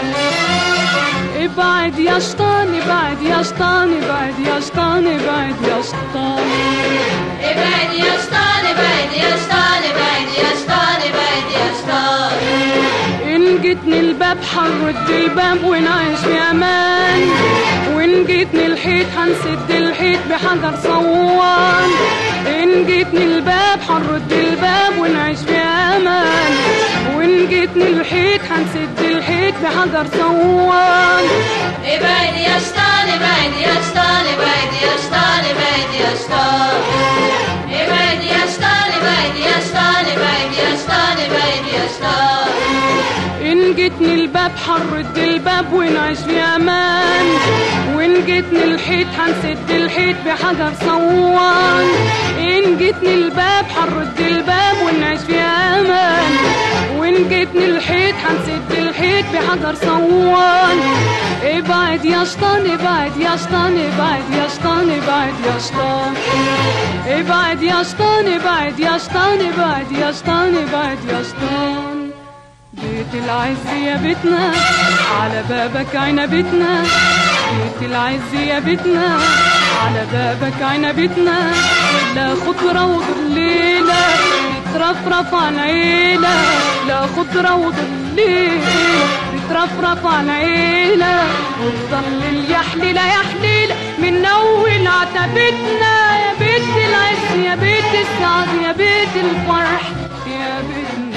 ابعد يا شيطان ابعد يا شيطان ابعد يا شيطان ابعد يا شيطان ابعد يا شيطان ابعد يا شيطان ابعد يا شيطان ابعد يا شيطان إن جيتني الباب حنرد الباب ونعيش في أمان وإن جيتني الحيط هنسد الحيط بحجر صوان إن جيتني الباب حنرد الباب ونعيش في أمان وإن جيتني الحيط هنسد الحيط بحجر صوان ابعد يا شيطان ابعد يا شيطان ابعد يا شيطان ابعد يا شيطان ابعد يا شيطان ابعد يا شيطان ابعد يا شيطان ابعد يا شيطان إن جيتني الباب حنرد الباب ونعيش في أمان وإن جيتني الحيط هنسد الحيط بحجر صوان إن جيتني الباب حنرد الباب ونعيش في أمان وإن جيتني الحيط هنسد الحيط بحجر صوان ابعد يا شيطان ابعد يا شيطان ابعد يا شيطان ابعد يا شيطان ابعد يا شيطان ابعد يا شيطان ابعد يا شيطان ابعد يا شيطان بيت العز يا بيتنا على بابك عنبتنا بيت العز يا بيتنا على بابك عنبتنا لا خضرة وظليلة بترفرف عن عيلة لا خضرة وظليلة بترفرف عن عيلة وتضل يا حليلة يا حليلة من أول عتبتنا يا بيت العز يا بيت السعد يا بيت الفرح يا بيتنا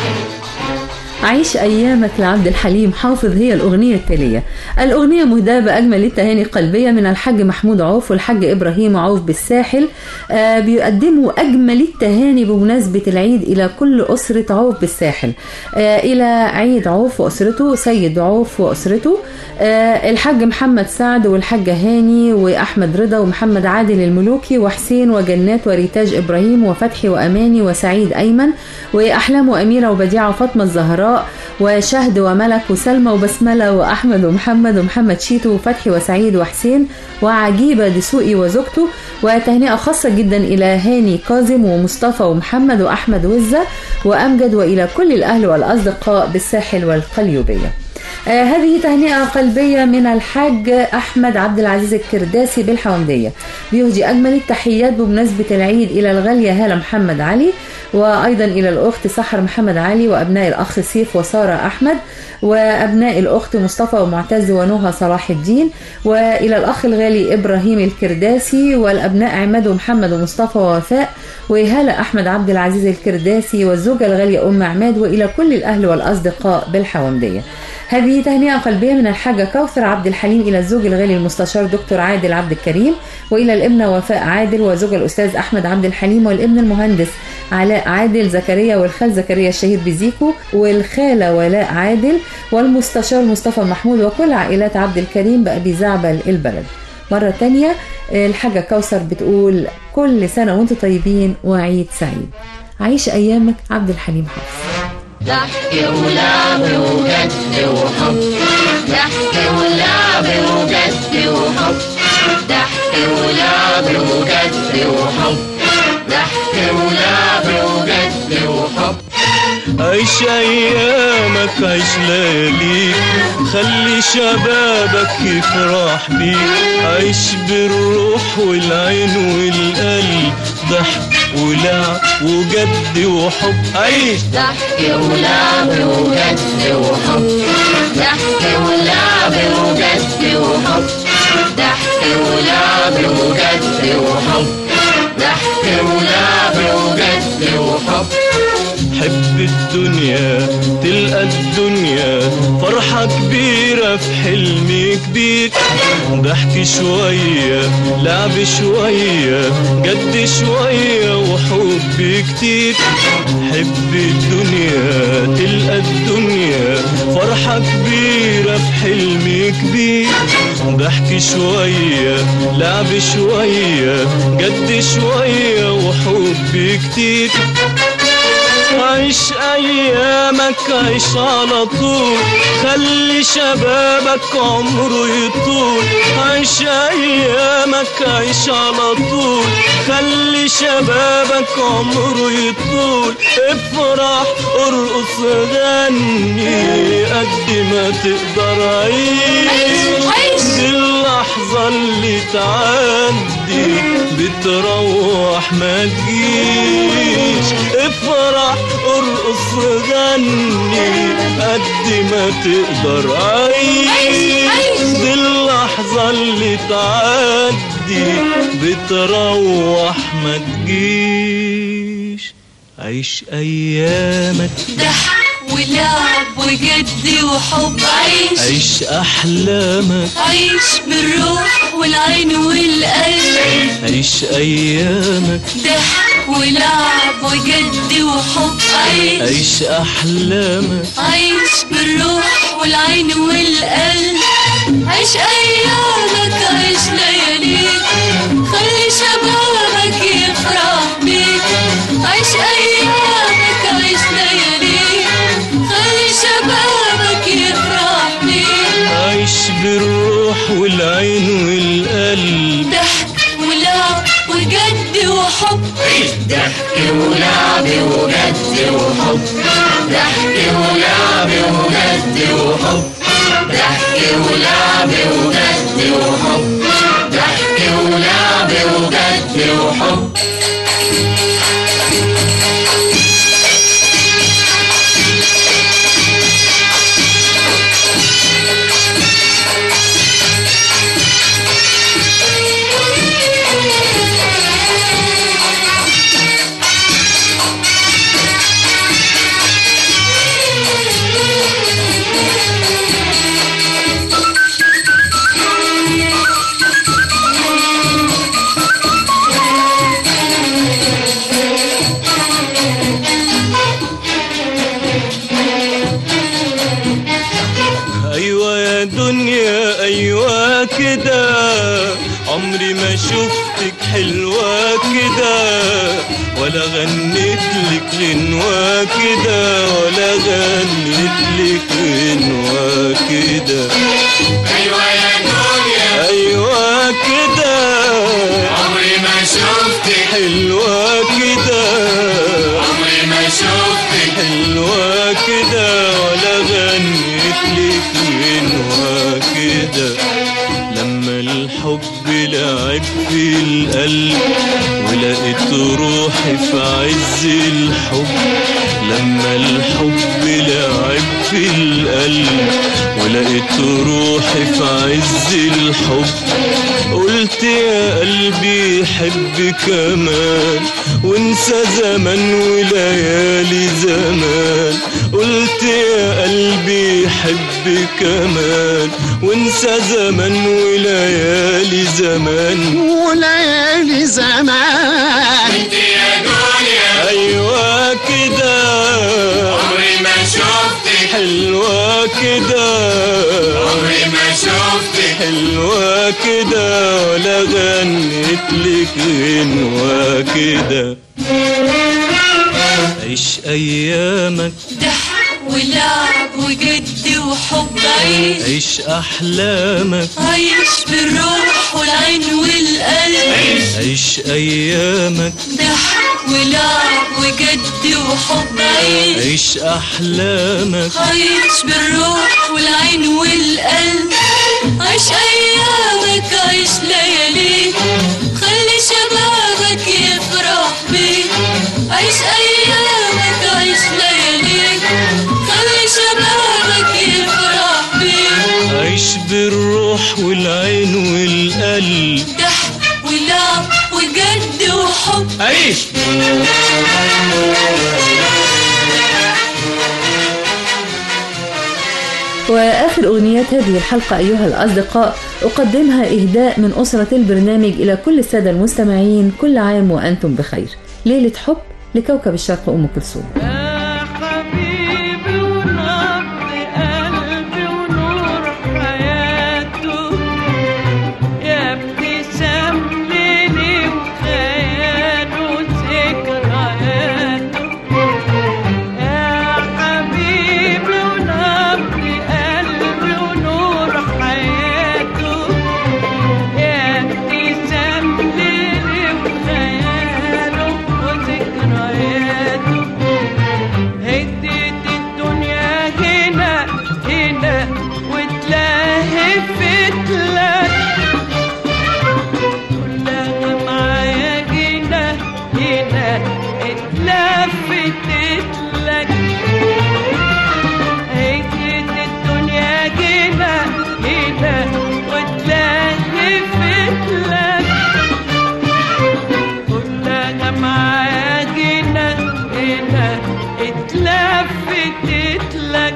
عيش أيامك لعبد الحليم حافظ هي الأغنية التالية الأغنية مهداة بأجمل التهاني القلبية من الحاج محمود عوف والحاج إبراهيم عوف بالساحل آه بيقدموا أجمل التهاني بمناسبة العيد إلى كل أسرة عوف بالساحل آه إلى عيد عوف وأسرته سيد عوف وأسرته آه الحاج محمد سعد والحاجة هاني وأحمد رضا ومحمد عادل الملوكي وحسين وجنات وريتاج إبراهيم وفتحي وأماني وسعيد أيمن وأحلام وأميرة وبديعة وفاطمة الزهراء وشهد وملك وسلمى وبسملة وأحمد ومحمد ومحمد شيتو وفتحي وسعيد وحسين وعجيبة دسوقي وزوجته وتهنئة خاصة جدا إلى هاني كاظم ومصطفى ومحمد وأحمد وزة وأمجد وإلى كل الأهل والأصدقاء بالساحل والقليوبية آه هذه تهنئة قلبية من الحاج أحمد عبد العزيز الكرداسي بالحومدية بيهدي أجمل التحيات بمناسبة العيد إلى الغالية هالة محمد علي وأيضا إلى الأخت سحر محمد علي وأبناء الأخ سيف وسارة أحمد وأبناء الأخت مصطفى ومعتز ونهى صلاح الدين وإلى الأخ الغالي إبراهيم الكرداسي والأبناء عماد ومحمد ومصطفى ووفاء وهالة أحمد عبد العزيز الكرداسي والزوجة الغالية أم عماد وإلى كل الأهل والأصدقاء بالحومدية هذه تهنئة قلبية من الحاجة كوثر عبد الحليم إلى الزوج الغالي المستشار دكتور عادل عبد الكريم وإلى الابنة وفاء عادل وزوج الأستاذ أحمد عبد الحليم والابن المهندس علاء عادل زكريا والخال زكريا الشهير بزيكو والخالة ولاء عادل والمستشار مصطفى محمود وكل عائلات عبد الكريم بأبي زعبل البلد مرة تانية الحاجة كوثر بتقول كل سنة وانتم طيبين وعيد سعيد عيش أيامك عبد الحليم حافظ ضحك ولعب وجد وحب ضحك ولعب وجد وحب ضحك ولعب وجد وحب ضحك ولعب وجد وحب عيش ايامك عيش لياليك خلي شبابك يفرح بيك عيش بالروح والعين والقلب ضحك ولعب وجد وحب عيش ضحك ولعب وجد وحب ضحك ولعب وجد وحب ضحك ولعب وجد وحب ضحك ولعب وجد وحب حب الدنيا تلقى الدنيا فرحة كبيرة في حلم كبير ضحك شوية لعب شوية جد شوية وحب كتير حب الدنيا تلقى الدنيا فرحة كبيرة في حلم كبير ضحك شوية لعب شوية جد شوية وحب كتير عيش ايامك عيش على طول خلي شبابك عمره يطول عيش ايامك عيش على طول خلي شبابك عمره يطول افرح ارقص غني قد ما تقدر عيش دي اللحظة اللي تعدي بتروح ما تجيش افرح ارقص غني قد ما تقدر عيش دي اللحظة اللي تعدي بتروح ما تجيش عيش ايامك ضحك ولعب وجد وحب عيش عيش احلامك عيش بالروح والعين والقلب عيش ايامك ضحك ولعب وجد وحب عيش عيش احلامك عيش بالروح والعين والقلب عيش ايامك عيش لياليك خلي شبابك يفرح بيك عيش ايامك عيش لياليك خلي شبابك يفرح بيك عيش بالروح والعين والقلب ضحك ولعب وجد وحب ضحك ولعب وجد وحب ضحك ولعب وجد وحب ضحك ولعب وجد وحب ضحك ولعب وجد وحب ايوه يا دنيا ايوه كده عمري ما شفتك حلوة كده ولا غنيت لك غنوة كده ولا غنيت لك غنوة كده ايوه يا دنيا ايوه كده عمري ما شفتك حلوة كده عمري ما شفتك حلوة كده ولا غنيت لك غنوة كده لما الحب لعب في القلب ولقيت روحي في عز الحب لما الحب لعب في القلب ولقيت روحي في عز الحب قلت يا قلبي حب كمان وانسى زمن وليالي زمان قلت يا قلبي حب كمان وانسى زمن وليالي زمان وليالي زمان انت يا دنيا ايوه كده عمري ما شفتك حلوة كده عمري ما شفتك حلوة كده ولا غنيت لك غنوة كده عيش ايامك ضحك ولعب وجد وحب عيش عيش احلامك عيش بالروح والعين والقلب عيش أيامك ضحك ولعب وجد وحب عيش عيش أحلامك عيش بالروح والعين والقلب عيش ايامك عيش لياليك خلي شبابك يفرح بيك عيش ايامك عيش لياليك خلي شبابك يفرح بيك عيش بالروح والعين والقلب ضحك ولعب وجد وحب عيش وآخر أغنيات هذه الحلقة أيها الأصدقاء أقدمها إهداء من أسرة البرنامج إلى كل السادة المستمعين كل عام وأنتم بخير ليلة حب لكوكب الشرق أم كلثوم حبيبي ونبض قلبي ونور حياته يا ابتسام ليلي وخياله ذكرياته يا حبيبي ونبض قلبي ونور حياته يا ابتسام ليلي وخياله وذكرياته هديت الدنيا هنا هنا واتلهفت لك كلها معايا هنا هنا اتلفتت لك هديت الدنيا هنا هنا واتلهفت لك كلها معايا هنا هنا اتلفتت لك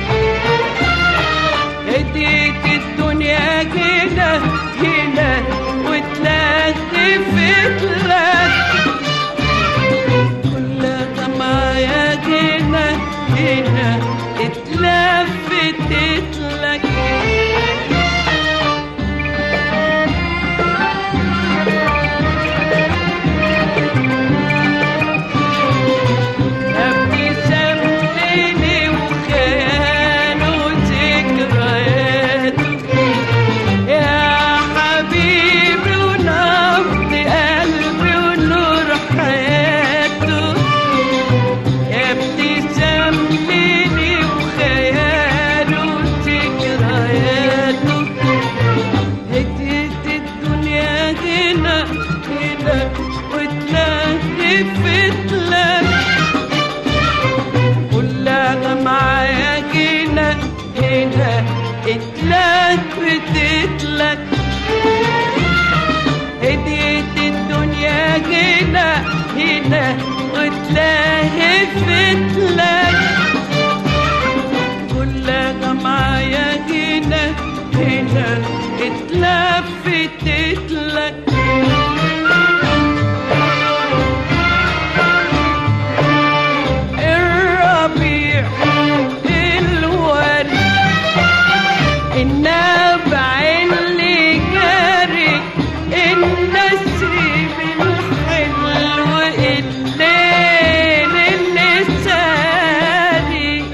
هديت الدنيا هنا هنا واتلفتت لك كلها معايا هنا هنا اتلفتت لك ابتسام ليلي وخياله وذكرياته يا حبيبي ونبض قلبي ونور حياته يا ابتسام ليلي وخياله وذكرياته هديت الدنيا هنا هنا واتلهفت لك كلها معايا هنا هنا اتلفتت لك هديت الدنيا هنا هنا واتلهفت لك كلها معايا هنا هنا اتلفتت لك الربيع الورد النبع اللي جاري النسيم الحلو الليل اللي ساري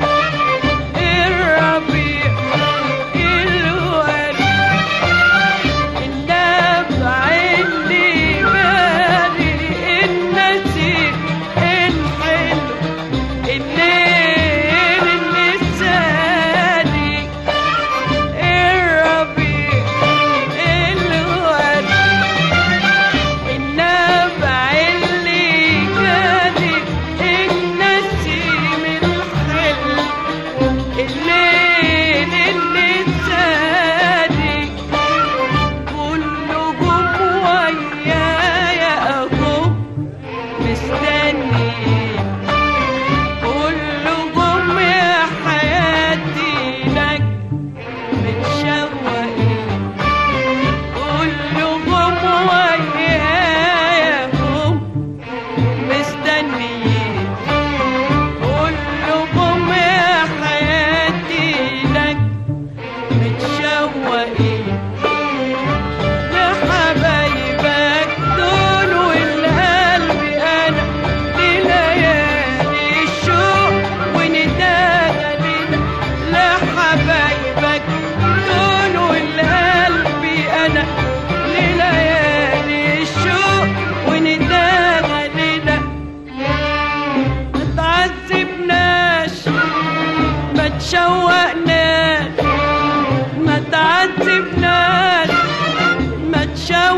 الربيع الورد النبع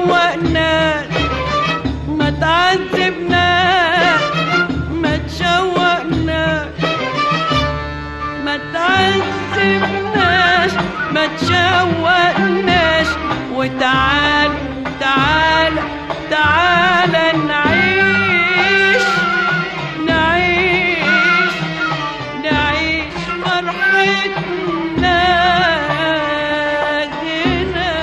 تشوقناش ما تعذبناش ما تشوقناش ما تعذبناش ما تشوقناش وتعال تعال تعال نعيش نعيش نعيش فرحتنا هنا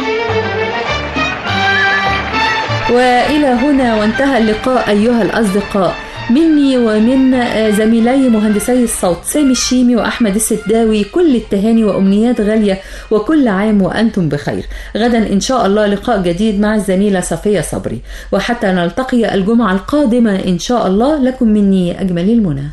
والى هنا وانتهى اللقاء ايها الاصدقاء مني ومن آه، زميلي مهندسي الصوت سامي الشيمي واحمد السداوي كل التهاني وامنيات غاليه وكل عام وانتم بخير غدا ان شاء الله لقاء جديد مع الزميله صفيه صبري وحتى نلتقي الجمعه القادمه ان شاء الله لكم مني اجمل المنى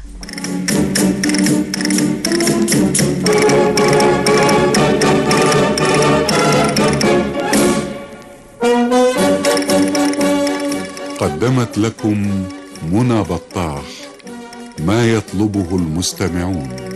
قدمت لكم منى بطاح ما يطلبه المستمعون